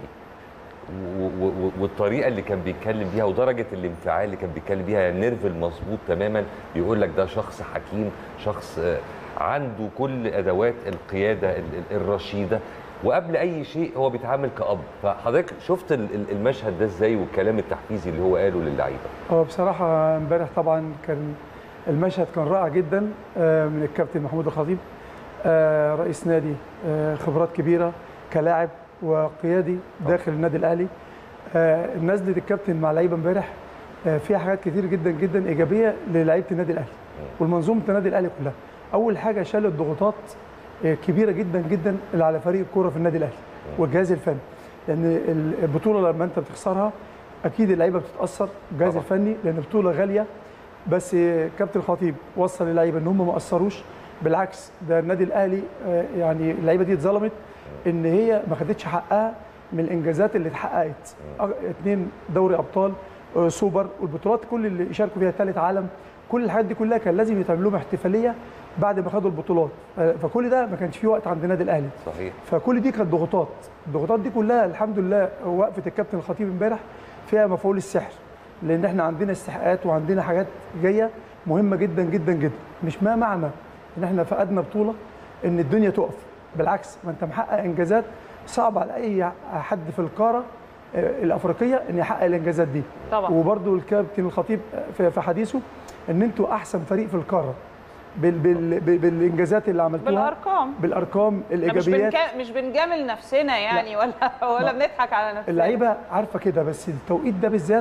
و... و... و- والطريقه اللي كان بيتكلم بيها ودرجه الانفعال اللي كان بيتكلم بيها النيرف المظبوط تماما بيقول لك ده شخص حكيم شخص آه، عنده كل ادوات القياده ال- ال- الرشيده وقبل اي شيء هو بيتعامل كاب فحضرتك شفت ال- ال- المشهد ده ازاي والكلام التحفيزي اللي هو قاله للعيبه
هو بصراحه امبارح طبعا كان المشهد كان رائع جدا آه، من الكابتن محمود الخطيب آه، رئيس نادي آه، خبرات كبيره كلاعب وقيادي داخل النادي الاهلي آه، نزله الكابتن مع لعيبه امبارح آه، فيها حاجات كتير جدا جدا ايجابيه للعيبه النادي الاهلي والمنظومه النادي الاهلي كلها اول حاجه شال الضغوطات آه، كبيره جدا جدا اللي على فريق الكوره في النادي الاهلي والجهاز الفني لان البطوله لما انت بتخسرها اكيد اللعيبه بتتاثر الجهاز
طبعا.
الفني لان بطوله غاليه بس كابتن الخطيب وصل للعيبه ان هم ما قصروش بالعكس ده النادي الاهلي آه، يعني اللعيبه دي اتظلمت ان هي ما خدتش حقها من الانجازات اللي اتحققت أ- اتنين دوري ابطال آه، سوبر والبطولات كل اللي شاركوا فيها ثالث عالم كل الحاجات دي كلها كان لازم يتعمل لهم احتفاليه بعد ما خدوا البطولات آه، فكل ده ما كانش فيه وقت عند النادي الاهلي
صحيح
فكل دي كانت ضغوطات الضغوطات دي كلها الحمد لله وقفه الكابتن الخطيب امبارح فيها مفعول السحر لان احنا عندنا استحقاقات وعندنا حاجات جايه مهمه جدا جدا جدا مش ما معنى ان احنا فقدنا بطوله ان الدنيا تقف بالعكس ما انت محقق انجازات صعب على اي حد في القاره آه، الافريقيه ان يحقق الانجازات دي
طبعا.
وبرده الكابتن الخطيب في في حديثه ان انتوا احسن فريق في القاره بال بال بال بالانجازات اللي عملتوها
بالارقام
بالارقام
احنا مش
الايجابيات
بنكا... مش بنجامل نفسنا يعني ولا ولا بنضحك على نفسنا
اللعيبه عارفه كده بس التوقيت ده بالذات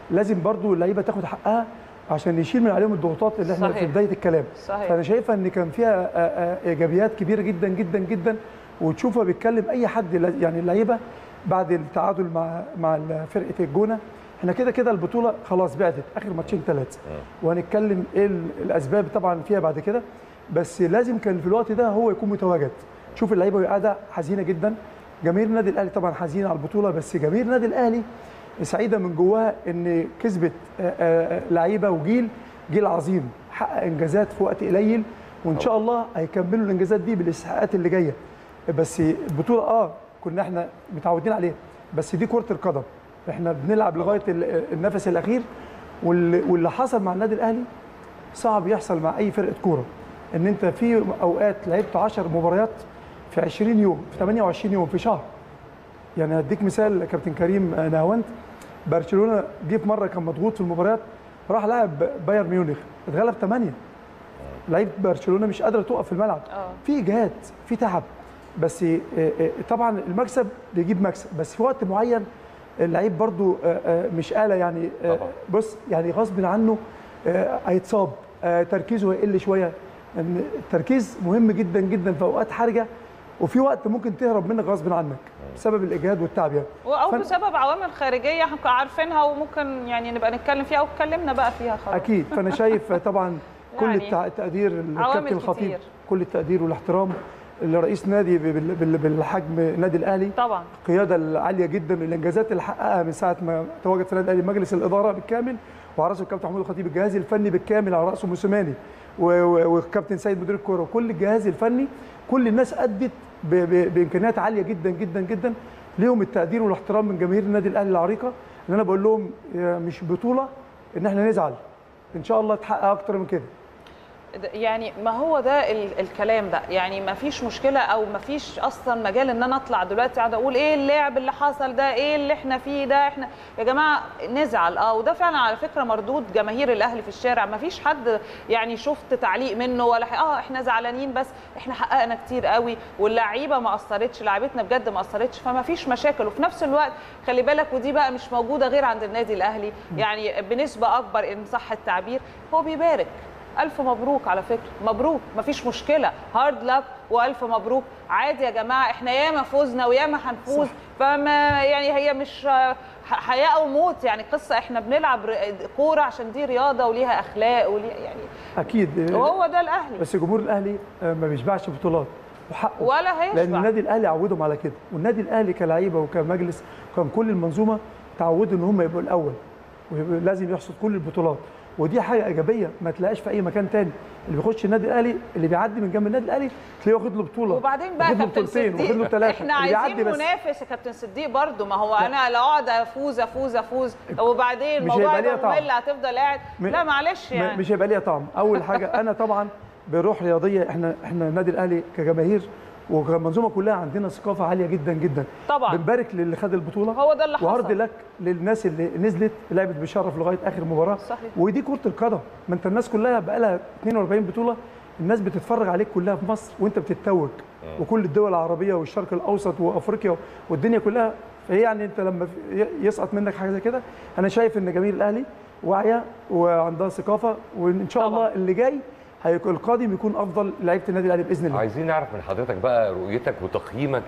لازم برضو اللعيبه تاخد حقها عشان يشيل من عليهم الضغوطات اللي احنا
صحيح.
في بدايه الكلام
صحيح.
فانا شايفه ان كان فيها آه، آه، ايجابيات كبيره جدا جدا جدا وتشوفها بيتكلم اي حد لا- يعني اللعيبه بعد التعادل مع مع فرقه الجونه احنا كده كده البطوله خلاص بعدت اخر ماتشين ثلاثه وهنتكلم ايه ال- الاسباب طبعا فيها بعد كده بس لازم كان في الوقت ده هو يكون متواجد شوف اللعيبه وهي قاعده حزينه جدا جماهير النادي الاهلي طبعا حزينه على البطوله بس جماهير النادي الاهلي سعيده من جواها ان كسبت آه، آه، لعيبه وجيل جيل عظيم حقق انجازات في وقت قليل وان شاء الله هيكملوا الانجازات دي بالاستحقاقات اللي جايه بس البطوله اه كنا احنا متعودين عليها بس دي كره القدم احنا بنلعب لغايه ال- النفس الاخير واللي واللي حصل مع النادي الاهلي صعب يحصل مع اي فرقه كوره ان انت في اوقات لعبت 10 مباريات في 20 يوم في 28 يوم في شهر يعني هديك مثال كابتن كريم نهاوند برشلونه جه في مره كان مضغوط في المباريات راح لعب بايرن ميونخ اتغلب 8 لعيبه برشلونه مش قادره تقف في الملعب
اه
في اجهاد في تعب بس آه، آه، طبعا المكسب بيجيب مكسب بس في وقت معين اللعيب برضو آه، آه، مش آلة يعني آه،
طبعا.
بص يعني غصب عنه آه، هيتصاب آه، تركيزه هيقل شويه ان التركيز مهم جدا جدا في اوقات حرجه وفي وقت ممكن تهرب منك غصب عنك بسبب الاجهاد والتعب يعني
او
فن-
بسبب عوامل خارجيه احنا عارفينها وممكن يعني نبقى نتكلم فيها واتكلمنا بقى فيها خلاص
اكيد فانا شايف طبعا كل
يعني
التع- التقدير
عوامل
للكابتن الخطيب
كتير.
كل التقدير والاحترام لرئيس نادي بال- بال- بالحجم النادي الاهلي
طبعا
القياده العاليه جدا الانجازات اللي حققها من ساعه ما تواجد في النادي الاهلي مجلس الاداره بالكامل وعلى راسه الكابتن محمود الخطيب الجهاز الفني بالكامل على راسه موسيماني و- و- والكابتن سيد مدير الكوره وكل الجهاز الفني كل الناس ادت ب- ب- بامكانيات عاليه جدا جدا جدا ليهم التقدير والاحترام من جماهير النادي الاهلي العريقه ان انا بقول لهم يا مش بطوله ان احنا نزعل ان شاء الله تحقق اكتر من كده
ده- يعني ما هو ده ال- الكلام ده يعني ما فيش مشكله او ما فيش اصلا مجال ان انا اطلع دلوقتي قاعده اقول ايه اللعب اللي حصل ده ايه اللي احنا فيه ده احنا يا جماعه نزعل اه وده فعلا على فكره مردود جماهير الاهلي في الشارع ما فيش حد يعني شفت تعليق منه ولا ح- اه احنا زعلانين بس احنا حققنا كتير قوي واللعيبه ما قصرتش لعيبتنا بجد ما قصرتش فما فيش مشاكل وفي نفس الوقت خلي بالك ودي بقى مش موجوده غير عند النادي الاهلي يعني بنسبه اكبر ان صح التعبير هو بيبارك ألف مبروك على فكرة مبروك مفيش مشكلة هارد لك وألف مبروك عادي يا جماعة احنا ياما فوزنا وياما هنفوز فما يعني هي مش آه، ح- حياة أو موت يعني قصة احنا بنلعب ر- كورة عشان دي رياضة وليها أخلاق وليها يعني
اكيد
وهو ده الأهلي
بس جمهور الاهلي آه، ما بيشبعش بطولات وحقه
ولا هيشبع.
لان النادي الاهلي عودهم على كده والنادي الاهلي كلعيبه وكمجلس كان كل المنظومه تعودوا ان هم يبقوا الاول ولازم يحصد كل البطولات ودي حاجه ايجابيه ما تلاقيش في اي مكان تاني اللي بيخش النادي الاهلي اللي بيعدي من جنب النادي الاهلي تلاقيه واخد له بطوله
وبعدين بقى
واخد له
كابتن
بطولتين واخد له
صديق
ثلاثه
احنا
اللي
عايزين
بيعدي بس
منافس يا كابتن صديق برضو ما هو انا لو اقعد افوز افوز افوز وبعدين
مش
الموضوع
هيبقى ليها
يبقى
طعم.
ممل هتفضل قاعد
م-
لا معلش
م-
يعني
مش هيبقى ليها طعم اول حاجه انا طبعا بروح رياضيه احنا احنا النادي الاهلي كجماهير وكمنظومه كلها عندنا ثقافه عاليه جدا جدا
طبعا
بنبارك للي خد البطوله
هو ده اللي حصل
وعرض لك للناس اللي نزلت لعبت بشرف لغايه اخر مباراه
صحيح.
ودي كره القدم ما انت الناس كلها بقى لها 42 بطوله الناس بتتفرج عليك كلها في مصر وانت بتتوج وكل الدول العربيه والشرق الاوسط وافريقيا والدنيا كلها فهي يعني انت لما في- يسقط منك حاجه زي كده انا شايف ان جماهير الاهلي واعيه وعندها ثقافه وان شاء
طبعا.
الله اللي جاي هيكون القادم يكون افضل لعيبه النادي الاهلي باذن الله
عايزين نعرف من حضرتك بقى رؤيتك وتقييمك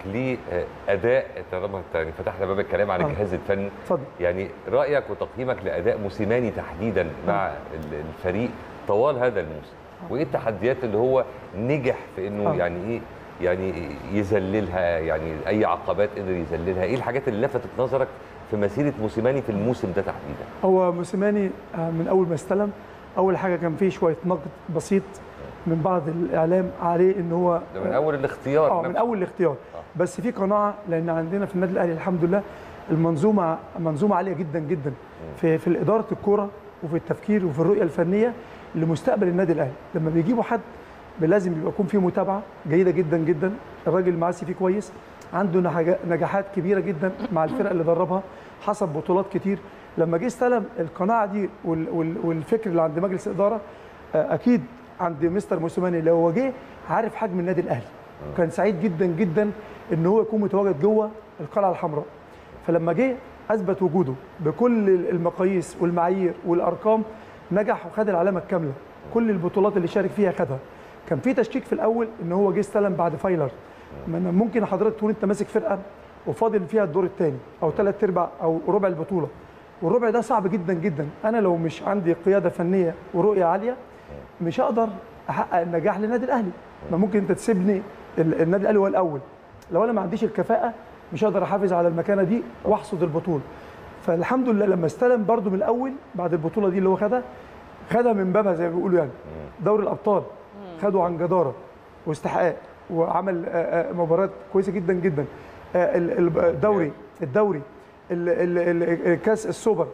لاداء طالما انت يعني فتحنا باب الكلام عن
آه.
الجهاز الفني
اتفضل
يعني رايك وتقييمك لاداء موسيماني تحديدا مع ال- الفريق طوال هذا الموسم وايه التحديات اللي هو نجح في انه
آه.
يعني ايه يعني يذللها يعني اي عقبات قدر يذللها ايه الحاجات اللي لفتت نظرك في مسيره موسيماني في الموسم ده تحديدا
هو موسيماني آه، من اول ما استلم اول حاجه كان فيه شويه نقد بسيط من بعض الاعلام عليه ان هو
ده من اول الاختيار
اه من
نفسه.
اول الاختيار بس في قناعه لان عندنا في النادي الاهلي الحمد لله المنظومه منظومه عاليه جدا جدا في في اداره الكوره وفي التفكير وفي الرؤيه الفنيه لمستقبل النادي الاهلي لما بيجيبوا حد لازم يبقى يكون فيه متابعه جيده جدا جدا الراجل معاه سي في كويس عنده نحاجا- نجاحات كبيره جدا مع الفرق اللي دربها حصل بطولات كتير لما جه استلم القناعه دي وال- وال- والفكر اللي عند مجلس الاداره آه، اكيد عند مستر موسيماني لو هو جه عارف حجم النادي الاهلي كان سعيد جدا جدا ان هو يكون متواجد جوه القلعه الحمراء فلما جه اثبت وجوده بكل المقاييس والمعايير والارقام نجح وخد العلامه الكامله كل البطولات اللي شارك فيها خدها كان في تشكيك في الاول ان هو جه استلم بعد فايلر ما أنا ممكن حضرتك تكون انت ماسك فرقه وفاضل فيها الدور الثاني او ثلاث ارباع او ربع البطوله والربع ده صعب جدا جدا انا لو مش عندي قياده فنيه ورؤيه عاليه مش هقدر احقق النجاح للنادي الاهلي ما ممكن انت تسيبني ال- النادي الاهلي هو الاول لو انا ما عنديش الكفاءه مش هقدر احافظ على المكانه دي واحصد البطوله فالحمد لله لما استلم برده من الاول بعد البطوله دي اللي هو خدها خدها من بابها زي ما بيقولوا يعني دوري الابطال خده عن جداره واستحقاق وعمل آه، آه، مباريات كويسه جدا جدا آه، ال- ال- الدوري الدوري ال- ال- ال- الكاس السوبر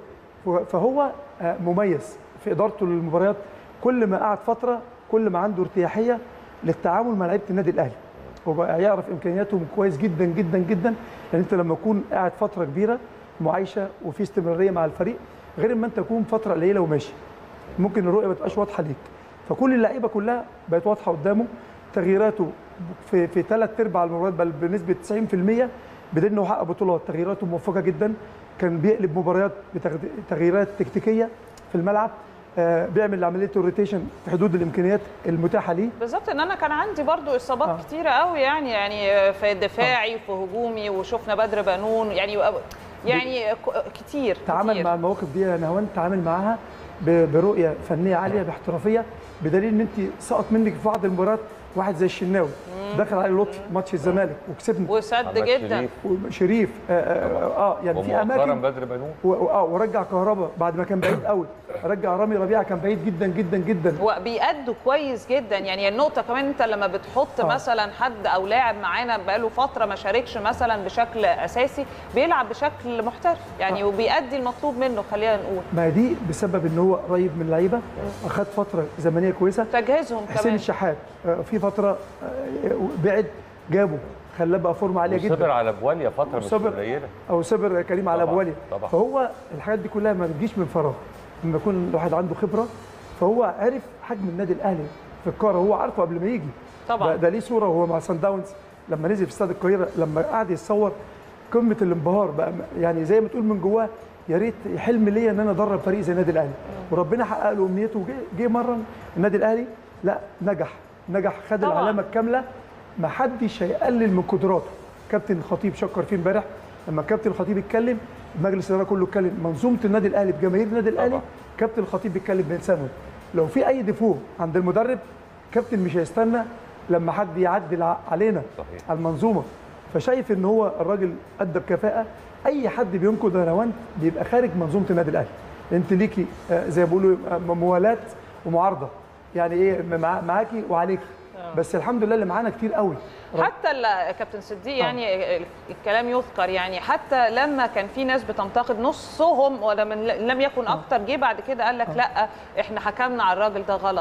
فهو آه، مميز في ادارته للمباريات كل ما قعد فتره كل ما عنده ارتياحيه للتعامل مع لعيبه النادي الاهلي وبقى يعرف امكانياتهم كويس جدا جدا جدا لان انت لما تكون قاعد فتره كبيره معايشه وفي استمراريه مع الفريق غير ما انت تكون فتره قليله وماشي ممكن الرؤيه ما تبقاش واضحه ليك فكل اللعيبه كلها بقت واضحه قدامه تغييراته في في ثلاث ارباع المباريات بل بنسبه 90% بدل انه حقق بطولات تغييراته موفقه جدا كان بيقلب مباريات بتغييرات تكتيكيه في الملعب آه، بيعمل عمليه الروتيشن في حدود الامكانيات المتاحه ليه
بالظبط ان انا كان عندي برضو اصابات
آه.
كتيره قوي يعني يعني في دفاعي وفي هجومي وشفنا بدر بنون يعني يعني ك- كتير
تعامل
كتير.
مع المواقف دي يا نهوان تعامل معاها ب- برؤيه فنيه عاليه باحترافيه بدليل ان انت سقط منك في بعض المباريات واحد زي الشناوي دخل علي لطفي ماتش الزمالك وكسبنا
وسد
محمد
جدا
شريف
وشريف آه, آه, اه يعني في
ومؤخرا
اماكن
بدر بنون
و- و- اه ورجع كهربا بعد ما كان بعيد قوي رجع رامي ربيعه كان بعيد جدا جدا جدا
وبيأدوا كويس جدا يعني النقطة كمان انت لما بتحط
آه.
مثلا حد او لاعب معانا بقاله فترة ما شاركش مثلا بشكل اساسي بيلعب بشكل محترف يعني وبيأدي المطلوب منه خلينا نقول
ما هي دي بسبب ان هو قريب من اللعيبه اخد فتره زمنيه كويسه
تجهيزهم
حسين
كمان
الشحات آه، في فتره آه، بعد جابه خلاه بقى فورمه عاليه جدا
وصبر على بواليا فتره مش
وصبر.
قليله
او صبر كريم على
طبعاً،
ابو ولي
طبعاً.
فهو الحاجات دي كلها ما بتجيش من فراغ لما يكون الواحد عنده خبره فهو عرف حجم النادي الاهلي في القاره هو عارفه قبل ما يجي
طبعاً.
ده, ده ليه صوره وهو مع سان داونز لما نزل في استاد القاهره لما قعد يتصور قمه الانبهار بقى يعني زي ما تقول من جواه يا ريت حلم ليا ان انا ادرب فريق زي النادي الاهلي وربنا حقق له امنيته وجه جه مره النادي الاهلي لا نجح نجح خد
طبعاً.
العلامه الكامله ما حدش هيقلل من قدراته كابتن خطيب شكر فيه امبارح لما كابتن الخطيب اتكلم مجلس الاداره كله اتكلم منظومه النادي الاهلي بجماهير النادي الاهلي
طبعاً.
كابتن الخطيب بيتكلم بلسانه لو في اي ديفو عند المدرب كابتن مش هيستنى لما حد يعدل ع- علينا
صحيح.
على المنظومه فشايف ان هو الراجل ادى بكفاءه اي حد بينقد يا نوان بيبقى خارج منظومه النادي الاهلي انت ليكي آه، زي ما بيقولوا آه، موالاه ومعارضه يعني ايه مع- معاكي وعليكي بس الحمد لله اللي معانا كتير قوي
حتى ال- كابتن صديق يعني الكلام يذكر يعني حتى لما كان في ناس بتنتقد نصهم ولا من لم يكن اكتر جه بعد كده قال لك لا احنا حكمنا على الراجل ده غلط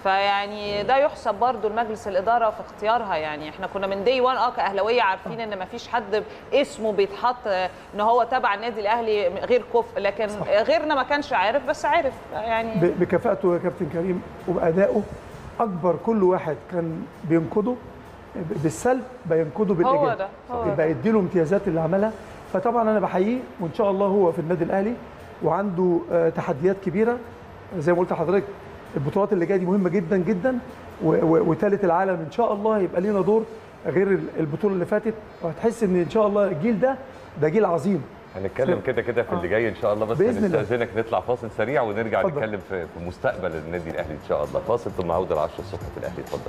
فيعني ده يحسب برضو لمجلس الاداره في اختيارها يعني احنا كنا من دي وان اه كاهلاويه عارفين ان ما فيش حد اسمه بيتحط ان هو تبع النادي الاهلي غير كفء لكن غيرنا ما كانش عارف بس عارف يعني
ب- بكفاءته يا كابتن كريم وبادائه اكبر كل واحد كان بينقده ب- بالسلب بينقده بالايجاب
هو ده هو ده.
يبقى يديله امتيازات اللي عملها فطبعا انا بحييه وان شاء الله هو في النادي الاهلي وعنده آه، تحديات كبيره زي ما قلت لحضرتك البطولات اللي جايه دي مهمه جدا جدا وثالث العالم ان شاء الله هيبقى لينا دور غير ال- البطوله اللي فاتت وهتحس ان ان شاء الله الجيل ده ده جيل عظيم
هنتكلم كده كده في اللي جاي ان شاء الله بس
بإذن الله.
هنستاذنك نطلع فاصل سريع ونرجع
اتفضل.
نتكلم في في مستقبل النادي الاهلي ان شاء الله فاصل ثم عوده ل 10 الصبح في الاهلي اتفضل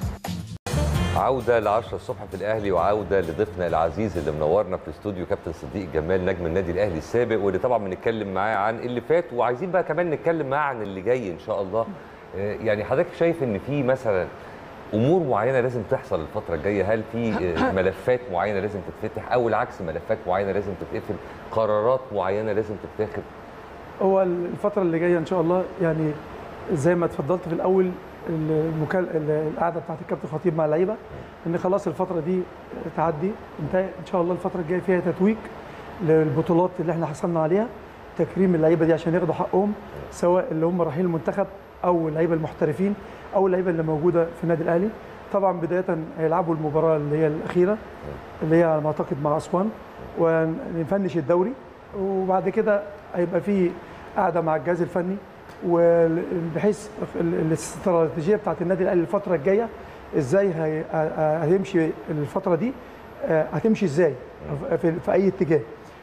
عودة ل 10 الصبح في الأهلي وعودة لضيفنا العزيز اللي منورنا في الاستوديو كابتن صديق جمال نجم النادي الأهلي السابق واللي طبعا بنتكلم معاه عن اللي فات وعايزين بقى كمان نتكلم معاه عن اللي جاي إن شاء الله آه، يعني حضرتك شايف إن في مثلا أمور معينة لازم تحصل الفترة الجاية هل في آه، ملفات معينة لازم تتفتح أو العكس ملفات معينة لازم تتقفل قرارات معينة لازم تتاخد
هو الفترة اللي جاية إن شاء الله يعني زي ما اتفضلت في الأول المكال... القعدة بتاعت الكابتن خطيب مع اللعيبة إن خلاص الفترة دي تعدي انتهى إن شاء الله الفترة الجاية فيها تتويج للبطولات اللي احنا حصلنا عليها تكريم اللعيبة دي عشان ياخدوا حقهم سواء اللي هم رايحين المنتخب أو اللعيبة المحترفين أو اللعيبة اللي موجودة في النادي الأهلي طبعا بداية هيلعبوا المباراة اللي هي الأخيرة اللي هي على ما أعتقد مع أسوان ونفنش الدوري وبعد كده هيبقى في قاعده مع الجهاز الفني وبحيث ال- الاستراتيجيه بتاعت النادي الاهلي الفتره الجايه ازاي هي- ه- هيمشي الفتره دي آه، هتمشي ازاي في, في اي اتجاه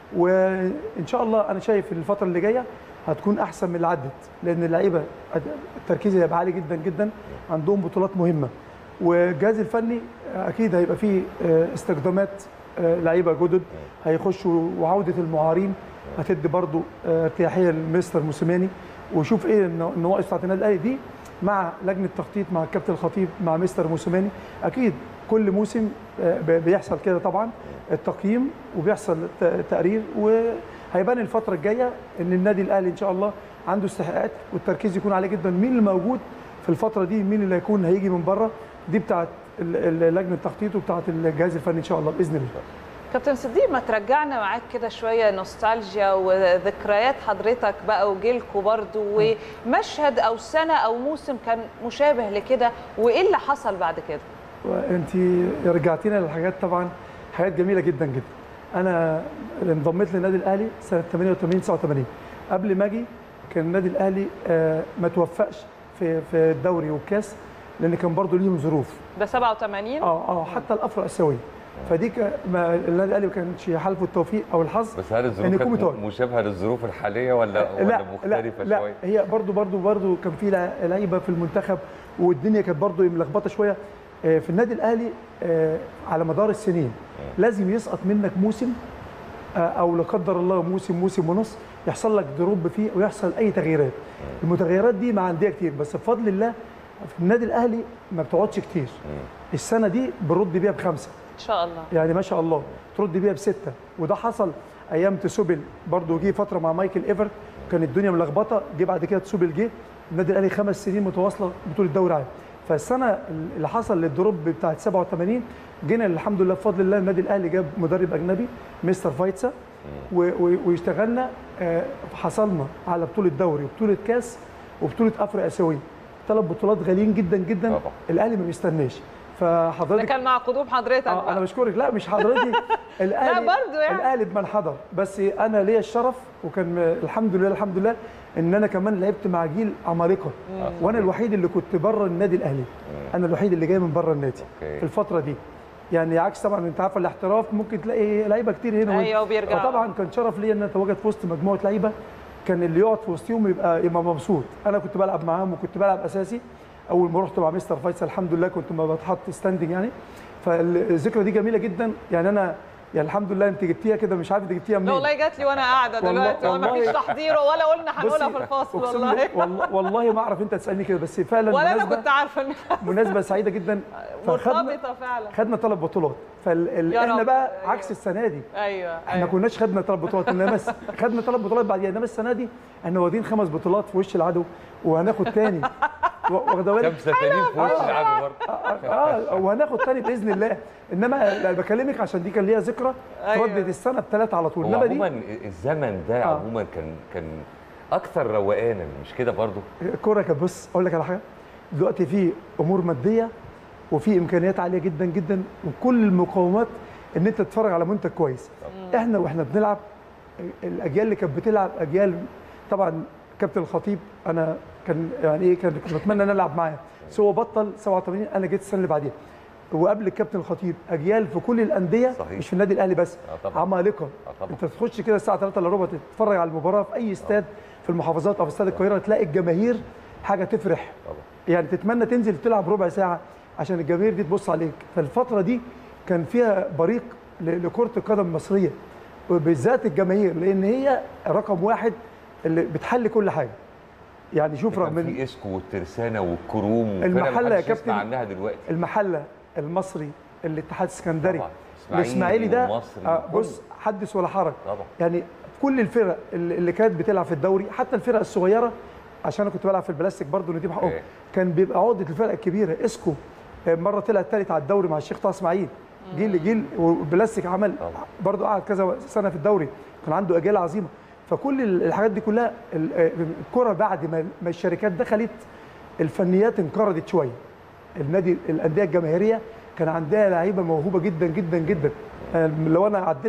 وان شاء الله انا شايف الفتره اللي جايه هتكون احسن من اللي عدت لان اللعيبه التركيز هيبقى عالي جدا جدا عندهم بطولات مهمه والجهاز الفني اكيد هيبقى فيه آه، استخدامات آه، لعيبه جدد هيخشوا وعوده المعارين هتدي برضو آه، ارتياحيه لمستر موسيماني وشوف ايه النوا- النواقص بتاعت النادي الاهلي دي مع لجنه تخطيط مع الكابتن الخطيب مع مستر موسيماني اكيد كل موسم آه، ب- بيحصل كده طبعا التقييم وبيحصل ت- تقرير وهيبان الفتره الجايه ان النادي الاهلي ان شاء الله عنده استحقاقات والتركيز يكون عليه جدا مين اللي موجود في الفتره دي مين اللي هيكون هيجي من بره دي بتاعت ال- ال- لجنه التخطيط وبتاعت الجهاز الفني ان شاء الله باذن الله
كابتن صديق ما ترجعنا معاك كده شويه نوستالجيا وذكريات حضرتك بقى وجيلكوا برضو ومشهد او سنه او موسم كان مشابه لكده وايه اللي حصل بعد كده؟
وانت رجعتينا للحاجات طبعا حاجات جميله جدا جدا انا انضميت للنادي الاهلي سنه 88 89 قبل ما اجي كان النادي الاهلي آه، ما توفقش في في الدوري والكاس لان كان برضو ليهم ظروف
ده 87
اه اه حتى الافرو اسيويه فدي ك- ما النادي الاهلي ما كانش حالفه التوفيق او الحظ
بس هل
إن
الظروف
يكون
كانت
متواجد.
مشابهه للظروف الحاليه ولا ولا
لا
مختلفه
لا,
شويه؟
لا هي برضو برضو برضو كان في لع- لعيبه في المنتخب والدنيا كانت برضو ملخبطه شويه آه، في النادي الاهلي آه، على مدار السنين لازم يسقط منك موسم آه، او لا قدر الله موسم موسم ونص يحصل لك دروب فيه ويحصل اي تغييرات المتغيرات دي مع انديه كتير بس بفضل الله في النادي الاهلي ما بتقعدش كتير السنه دي بنرد بيها بخمسه
ان شاء الله
يعني ما شاء الله ترد بيها بسته وده حصل ايام تسوبل برضه جه فتره مع مايكل ايفر كان الدنيا ملخبطه جه بعد كده تسوبل جه النادي الاهلي خمس سنين متواصله بطوله الدوري عام فالسنه اللي حصل للدروب بتاعت 87 جينا الحمد لله بفضل الله النادي الاهلي جاب مدرب اجنبي مستر فايتسا و- و- واشتغلنا آه، حصلنا على بطوله دوري وبطوله كاس وبطوله افريقيا اسيويه ثلاث بطولات غاليين جدا جدا
طبعا.
الاهلي ما بيستناش
ده
فحضرتك
كان مع قدوم حضرتك
اه انا
بقى.
بشكرك لا مش حضرتك الاهلي
لا برضو يعني.
الاهلي بمن حضر بس انا ليا الشرف وكان م- الحمد لله الحمد لله ان انا كمان لعبت مع جيل عمالقه وانا الوحيد اللي كنت بره النادي الاهلي انا الوحيد اللي جاي من بره النادي
أوكي.
في الفتره دي يعني عكس طبعا انت عارفه الاحتراف ممكن تلاقي لعيبه كتير هنا وهنا.
أيوة، وبيرجعوا.
فطبعا كان شرف ليا ان انا اتواجد في وسط مجموعه لعيبه كان اللي يقعد في وسطهم يبقى يبقى مبسوط انا كنت بلعب معاهم وكنت بلعب اساسي اول ما رحت مع مستر فيصل الحمد لله كنت ما بتحط ستاندنج يعني فالذكرى دي جميله جدا يعني انا يعني الحمد لله انت جبتيها كده مش عارف انت جبتيها
لا
منين
والله جات لي وانا قاعده
والله-
دلوقتي وما فيش
والله-
تحضير ولا قلنا هنقولها
بصي،
في الفاصل
أقسم
والله
بالله- والله والله ما اعرف انت تسالني كده بس فعلا
ولا انا
مناسبة-
كنت عارفه ان
مناسبه سعيده جدا فخدنا
مرتبطه فعلا
خدنا ثلاث بطولات فال...
يا
احنا
رب.
بقى
أيوة.
عكس السنه دي
ايوه
احنا ما
ايوه
كناش خدنا ثلاث بطولات انما بس خدنا ثلاث بطولات بعد انما السنه دي احنا واخدين خمس بطولات في وش العدو وهناخد تاني و- واخده بالك
خمسه تانيين في وش العدو برضه
اه وهناخد تاني باذن الله انما لا، بكلمك عشان دي كان ليها ذكرى
أيوة.
تردد السنه بثلاثه على طول
هو
انما دي
عموما الزمن ده
آه.
عموما كان كان اكثر رواقانا مش كده برضه
الكوره كانت بص اقول لك على حاجه دلوقتي في امور ماديه وفي امكانيات عاليه جدا جدا وكل المقومات ان انت تتفرج على منتج كويس احنا واحنا بنلعب الاجيال اللي كانت بتلعب اجيال طبعا كابتن الخطيب انا كان يعني ايه كان كنت بتمنى ان انا العب معاه بس هو بطل 87 انا جيت السنه اللي بعديها وقبل الكابتن الخطيب اجيال في كل الانديه
صحيح.
مش في النادي الاهلي بس
آه طبعا.
عمالقه
آه طبعا.
انت تخش كده الساعه 3 الا ربع تتفرج على المباراه في اي استاد في المحافظات او في استاد القاهره تلاقي الجماهير حاجه تفرح
طبعا.
يعني تتمنى تنزل تلعب ربع ساعه عشان الجماهير دي تبص عليك فالفتره دي كان فيها بريق ل- لكره القدم المصريه وبالذات الجماهير لان هي رقم واحد اللي بتحل كل حاجه يعني شوف رغم
كان
ان
في اسكو والترسانه والكروم وفرق
المحلة يا
محدش يسمع
كابتن.
عنها دلوقتي
المحله المصري الاتحاد السكندري
طبعا.
الاسماعيلي ده
والمصري
آه
وكله.
بص حدث ولا حرج
طبعا.
يعني كل الفرق اللي اللي كانت بتلعب في الدوري حتى الفرق الصغيره عشان انا كنت بلعب في البلاستيك برضه نديم حقهم
إيه.
كان بيبقى عقده الفرق الكبيره اسكو آه، مره طلع الثالث على الدوري مع الشيخ طه اسماعيل جيل جيل والبلاستيك عمل
طبعا.
برضه قعد كذا سنه في الدوري كان عنده اجيال عظيمه فكل ال- الحاجات دي كلها ال- آه، الكره بعد ما ما الشركات دخلت الفنيات انقرضت شويه النادي الانديه الجماهيريه كان عندها لعيبه موهوبه جدا جدا جدا آه، لو انا عديت لك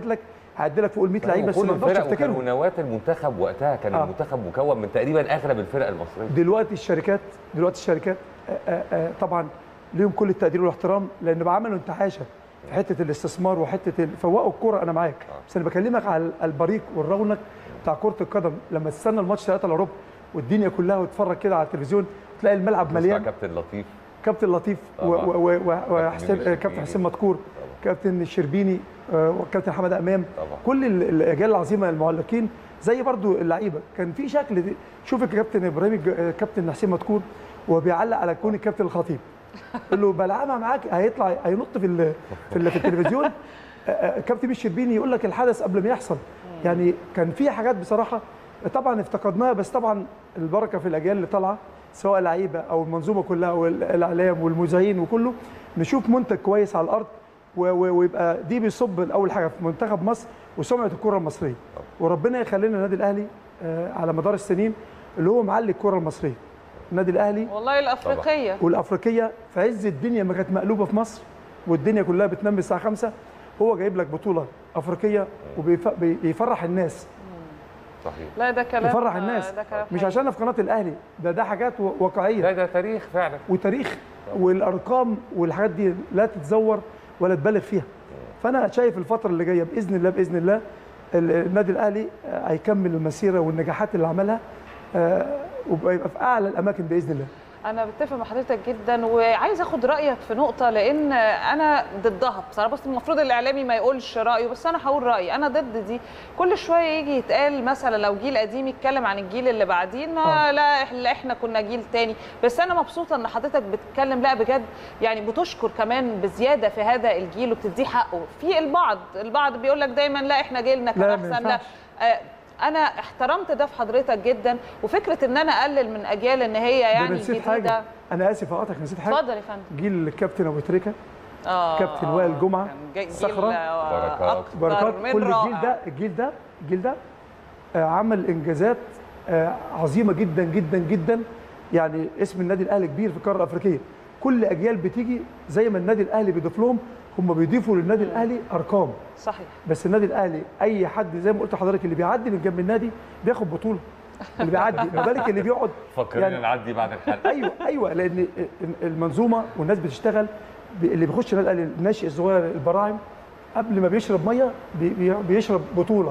هعدي لك فوق ال 100 لعيب بس
كل
ما اقدرش
الفرق
افتكرهم
وكانوا نواه المنتخب وقتها كان
آه.
المنتخب مكون من تقريبا اغلب الفرق المصريه
دلوقتي الشركات دلوقتي الشركات آه، آه، آه، طبعا ليهم كل التقدير والاحترام لان بعملوا انتعاشه في حته الاستثمار وحته ال- فوقوا الكره انا معاك بس انا بكلمك على البريق والرونق بتاع كره القدم لما تستنى الماتش 3 لاوروبا والدنيا كلها وتتفرج كده على التلفزيون تلاقي الملعب
تسمع
مليان
كابتن لطيف
كابتن لطيف و-
طبعاً.
و- و- و-
كابتن
وحسين
ميمي
كابتن
الشربيني.
حسين مدكور كابتن الشربيني آه، وكابتن حمد امام
طبعاً.
كل ال- الاجيال العظيمه المعلقين زي برضو اللعيبه كان في شكل دي. شوف الكابتن ابراهيم الج- آه، كابتن حسين مدكور وهو بيعلق على كون الكابتن الخطيب يقول له بلعبها معاك هيطلع هينط في ال- في, ال- في التلفزيون آه، آه، كابتن ميمي الشربيني يقول لك الحدث قبل ما يحصل يعني كان في حاجات بصراحه طبعا افتقدناها بس طبعا البركه في الاجيال اللي طالعه سواء لعيبه او المنظومه كلها والاعلام والمذيعين وكله نشوف منتج كويس على الارض و- و- ويبقى دي بيصب اول حاجه في منتخب مصر وسمعه الكره المصريه وربنا يخلينا النادي الاهلي آه، على مدار السنين اللي هو معلي الكره المصريه النادي الاهلي
والله الافريقيه
والافريقيه في عز الدنيا ما كانت مقلوبه في مصر والدنيا كلها بتنام الساعه 5 هو جايب لك بطوله افريقيه وبيفرح الناس
صحيح
لا ده كلام
يفرح الناس
ده كلام
مش
حقيقي.
عشان في قناه الاهلي ده ده حاجات و- واقعيه
لا ده تاريخ فعلا
وتاريخ والارقام والحاجات دي لا تتزور ولا تبالغ فيها فانا شايف الفتره اللي جايه باذن الله باذن الله ال- النادي الاهلي آه، هيكمل المسيره والنجاحات اللي عملها آه، ويبقى في اعلى الاماكن باذن الله
انا بتفق مع حضرتك جدا وعايز اخد رايك في نقطه لان انا ضدها بصراحه بس المفروض الاعلامي ما يقولش رايه بس انا هقول رايي انا ضد دي كل شويه يجي يتقال مثلا لو جيل قديم يتكلم عن الجيل اللي بعدين
آه.
لا إح- لا احنا كنا جيل تاني بس انا مبسوطه ان حضرتك بتتكلم لا بجد يعني بتشكر كمان بزياده في هذا الجيل وبتديه حقه في البعض البعض بيقول لك دايما لا احنا جيلنا كان
لا، ما
احسن لا
ينفعش.
آه، انا احترمت ده في حضرتك جدا وفكره ان انا اقلل من اجيال ان هي
ده
يعني
أنا نسيت
جديده
حاجه انا اسف اقطعك نسيت حاجه
اتفضل يا فندم
جيل الكابتن ابو تريكه
اه
كابتن
آه،
وائل جمعة،
كان جاي- جيل
صخرة،
آه،
بركات.
أكتر
بركات
من
كل الجيل
رائع.
ده الجيل ده الجيل ده آه، عمل انجازات آه، عظيمه جدا جدا جدا يعني اسم النادي الاهلي كبير في القاره الافريقيه كل اجيال بتيجي زي ما النادي الاهلي بيضيف لهم هم بيضيفوا للنادي الاهلي ارقام
صحيح
بس النادي الاهلي اي حد زي ما قلت لحضرتك اللي بيعدي من جنب النادي بياخد بطوله اللي بيعدي ما بالك اللي بيقعد
فكرنا
يعني-
نعدي بعد الحلقه
ايوه ايوه لان المنظومه والناس بتشتغل بي- اللي بيخش النادي الاهلي الناشئ الصغير البراعم قبل ما بيشرب ميه بي- بي- بيشرب بطوله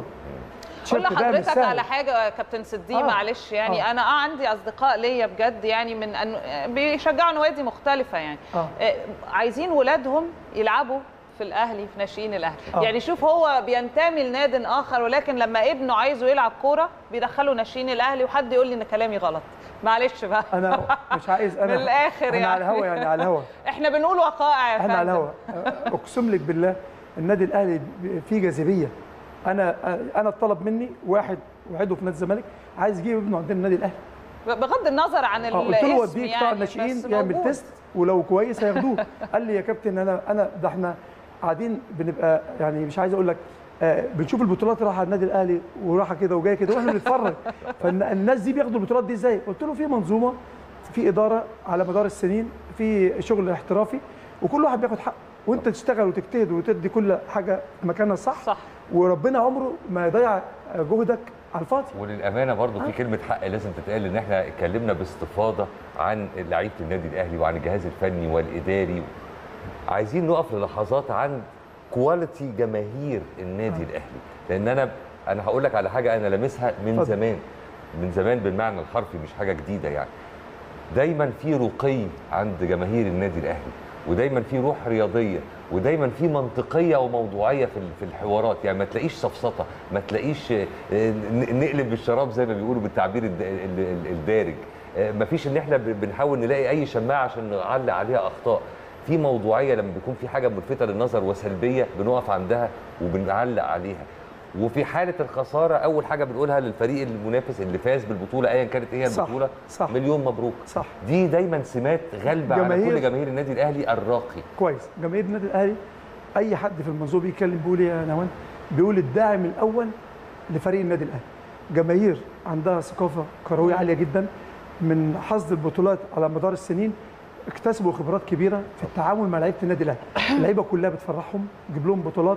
قول
تيشيرت ده مش
لحضرتك
سهل.
على حاجه يا كابتن صديق
آه.
معلش يعني
آه.
انا اه عندي اصدقاء ليا بجد يعني من أن... بيشجعوا نوادي مختلفه يعني
آه.
آه، عايزين ولادهم يلعبوا في الاهلي في ناشئين الاهلي
آه.
يعني شوف هو بينتمي لناد اخر ولكن لما ابنه عايزه يلعب كوره بيدخله ناشئين الاهلي وحد يقول لي ان كلامي غلط معلش بقى
انا مش عايز انا
من الآخر
احنا
يعني.
على الهوا يعني على الهوا
احنا بنقول وقائع يا
احنا على
فندم.
الهوا اقسم لك بالله النادي الاهلي فيه جاذبيه انا انا اتطلب مني واحد وعده في نادي الزمالك عايز يجيب ابنه عندنا النادي الاهلي
بغض النظر عن
آه، قلت له
الاسم
وديه قطاع
يعني
الناشئين
بس
يعمل
موجود.
تيست ولو كويس هياخدوه قال لي يا كابتن انا انا ده احنا قاعدين بنبقى يعني مش عايز اقول لك آه، بنشوف البطولات رايحه على النادي الاهلي ورايحه كده وجايه كده واحنا بنتفرج فالناس دي بياخدوا البطولات دي ازاي؟ قلت له في منظومه في اداره على مدار السنين في شغل احترافي وكل واحد بياخد حقه وانت تشتغل وتجتهد وتدي كل حاجه في مكانها الصح
صح
وربنا عمره ما يضيع جهدك على الفاضي
وللامانه برضو في كلمه حق لازم تتقال ان احنا اتكلمنا باستفاضه عن لعيبه النادي الاهلي وعن الجهاز الفني والاداري عايزين نقف للحظات عن كواليتي جماهير النادي الاهلي لان انا انا هقول لك على حاجه انا لامسها من
اتفضل.
زمان من زمان بالمعنى الحرفي مش حاجه جديده يعني دايما في رقي عند جماهير النادي الاهلي ودايما في روح رياضيه ودايما في منطقيه وموضوعيه في ال- في الحوارات يعني ما تلاقيش سفسطه ما تلاقيش آه، ن- نقلب الشراب زي ما بيقولوا بالتعبير الد- ال- ال- الدارج آه، ما فيش ان احنا ب- بنحاول نلاقي اي شماعه عشان نعلق عليها اخطاء في موضوعيه لما بيكون في حاجه ملفته للنظر وسلبيه بنقف عندها وبنعلق عليها وفي حاله الخساره اول حاجه بنقولها للفريق المنافس اللي فاز بالبطوله ايا كانت ايه هي
صح،
البطوله
صح.
مليون مبروك
صح
دي دايما سمات غالبه على
جماهير-
كل جماهير النادي الاهلي الراقي
كويس جماهير النادي الاهلي اي حد في المنظومه بيتكلم بيقول ايه يا نوان بيقول الداعم الاول لفريق النادي الاهلي جماهير عندها ثقافه كرويه عاليه جدا من حصد البطولات على مدار السنين اكتسبوا خبرات كبيره في التعامل مع لعيبه النادي الاهلي اللعيبه كلها بتفرحهم تجيب لهم بطولات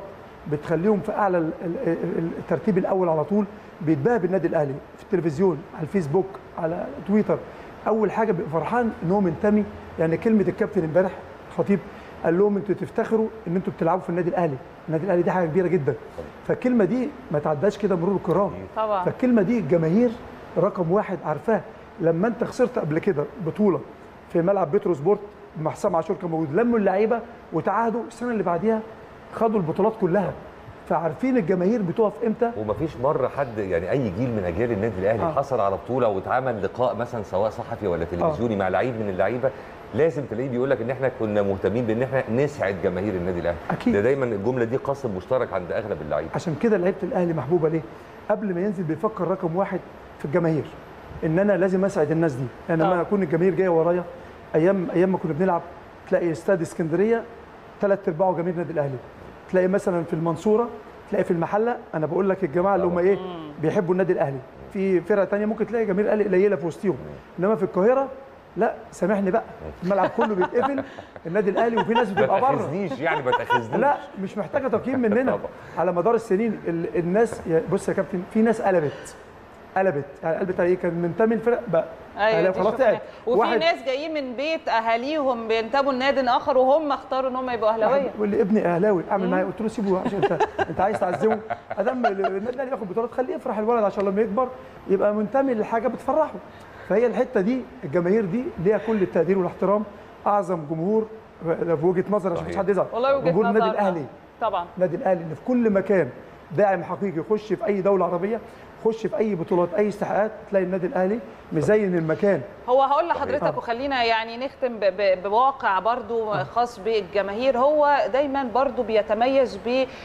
بتخليهم في اعلى ال- ال- ال- الترتيب الاول على طول بيتباهى بالنادي الاهلي في التلفزيون على الفيسبوك على تويتر اول حاجه بيبقى فرحان ان هو منتمي يعني كلمه الكابتن امبارح خطيب قال لهم انتوا تفتخروا ان انتوا بتلعبوا في النادي الاهلي النادي الاهلي دي حاجه كبيره جدا فالكلمه دي ما تعداش كده مرور الكرام
طبعا
فالكلمه دي الجماهير رقم واحد عارفاها لما انت خسرت قبل كده بطوله في ملعب بترو سبورت مع حسام عاشور كان موجود لموا اللعيبه وتعاهدوا السنه اللي بعديها خدوا البطولات كلها فعارفين الجماهير بتقف امتى
ومفيش مره حد يعني اي جيل من اجيال النادي الاهلي
آه.
حصل على بطوله واتعمل لقاء مثلا سواء صحفي ولا تلفزيوني مع لعيب من اللعيبه لازم تلاقيه بيقول لك ان احنا كنا مهتمين بان احنا نسعد جماهير النادي الاهلي
أكيد.
ده دايما الجمله دي قاسم مشترك عند اغلب اللعيبه
عشان كده لعيبه الاهلي محبوبه ليه قبل ما ينزل بيفكر رقم واحد في الجماهير ان انا لازم اسعد الناس دي انا
طبعا.
لما اكون الجماهير جايه ورايا ايام ايام ما كنا بنلعب تلاقي استاد اسكندريه ثلاث ارباعه جماهير النادي الاهلي تلاقي مثلا في المنصوره تلاقي في المحله انا بقول لك الجماعه اللي هم ايه بيحبوا النادي الاهلي في فرقه تانية ممكن تلاقي جماهير الاهلي قليله في وسطهم انما في القاهره لا سامحني بقى الملعب كله بيتقفل النادي الاهلي وفي ناس
ما
بتبقى بره
تاخذنيش يعني ما تاخذنيش
لا مش محتاجه تقييم مننا
طبعا.
على مدار السنين ال- الناس يا- بص يا كابتن في ناس قلبت قلبت يعني قلبت على ايه كان منتمي الفرق بقى
ايوه
أهلاوي
دي
خلاص
شفناها.
تعب
وفي
واحد-
ناس جايين من بيت اهاليهم بينتموا لنادي اخر وهم اختاروا ان هم يبقوا اهلاويه
واحد يقول لي ابني اهلاوي اعمل معايا قلت له سيبه عشان انت انت عايز تعزمه ادام النادي الاهلي ياخد بطولات خليه يفرح الولد عشان لما يكبر يبقى منتمي لحاجه بتفرحه فهي الحته دي الجماهير دي ليها كل التقدير والاحترام اعظم جمهور في وجهه نظر عشان مفيش حد يزعل
والله وجهه
جمهور النادي
نظر.
الاهلي
طبعا
النادي الاهلي اللي في كل مكان داعم حقيقي يخش في اي دوله عربيه خش في اي بطولات اي استحقاقات تلاقي النادي الاهلي مزين المكان
هو هقول لحضرتك
آه.
وخلينا يعني نختم ب- ب- بواقع برضو خاص بالجماهير هو دايما برضو بيتميز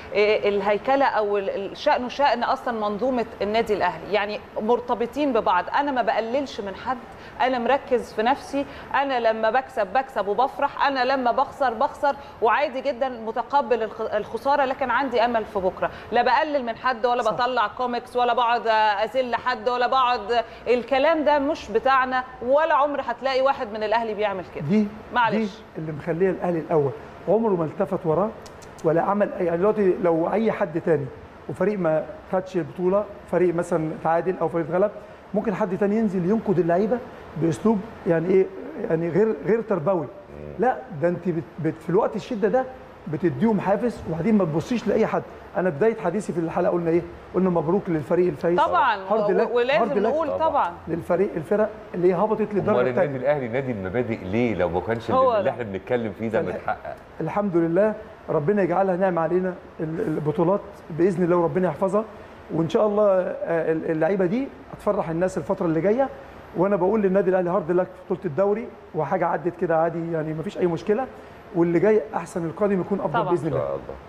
بالهيكله او ال- ال- شأنه شأن اصلا منظومه النادي الاهلي يعني مرتبطين ببعض انا ما بقللش من حد انا مركز في نفسي انا لما بكسب بكسب وبفرح انا لما بخسر بخسر وعادي جدا متقبل الخ- الخساره لكن عندي امل في بكره لا بقلل من حد ولا
صح.
بطلع كوميكس ولا بقعد اذل حد ولا بقعد الكلام ده مش بتاعنا ولا عمر هتلاقي واحد من الاهلي بيعمل كده
دي
معلش.
دي اللي مخليه الاهلي الاول عمره ما التفت وراه ولا عمل أي- يعني دلوقتي لو اي حد تاني وفريق ما خدش البطوله فريق مثلا تعادل او فريق اتغلب ممكن حد تاني ينزل ينقد اللعيبه باسلوب يعني ايه يعني غير غير تربوي لا ده انت بت بت في الوقت الشده ده بتديهم حافز وبعدين ما تبصيش لاي حد انا بدايه حديثي في الحلقه قلنا ايه قلنا مبروك للفريق الفايز
طبعا
هارد لك-
و- ولازم
هارد لك
نقول
طبعاً.
طبعا
للفريق الفرق اللي هي هبطت
امال
للدرجه
النادي
الثانيه
الاهلي نادي المبادئ ليه لو ما كانش
هو
اللي
ده.
احنا بنتكلم فيه ده
فالح-
متحقق
الحمد لله ربنا يجعلها نعمه علينا ال- البطولات باذن الله وربنا يحفظها وان شاء الله آه، اللعيبه دي هتفرح الناس الفتره اللي جايه وانا بقول للنادي الاهلي هارد لك في بطوله الدوري وحاجه عدت كده عادي يعني مفيش اي مشكله واللي جاي احسن القادم يكون افضل
طبعاً.
باذن
ان
الله
شاء الله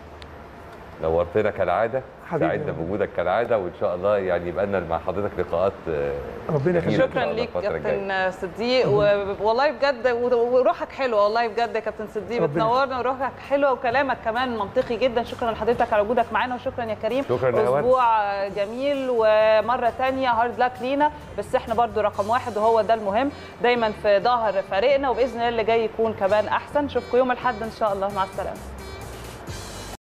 نورتنا كالعاده
حبيبي
سعدنا
يا رب.
بوجودك كالعاده وان شاء الله يعني يبقى لنا مع حضرتك لقاءات آه،
ربنا
جميلة
يخليك.
إن شاء
شكرا
الله
ليك
الفترة الجاية.
كابتن صديق و- والله بجد و- وروحك حلوه والله بجد يا كابتن صديق
ربنا
بتنورنا وروحك حلوه وكلامك كمان منطقي جدا شكرا لحضرتك على وجودك معانا وشكرا يا كريم
شكراً يا هواد.
اسبوع جميل ومره تانية هارد لاك لينا بس احنا برضو رقم واحد وهو ده المهم دايما في ظهر فريقنا وباذن الله اللي جاي يكون كمان احسن نشوفكم يوم الاحد ان شاء الله مع السلامه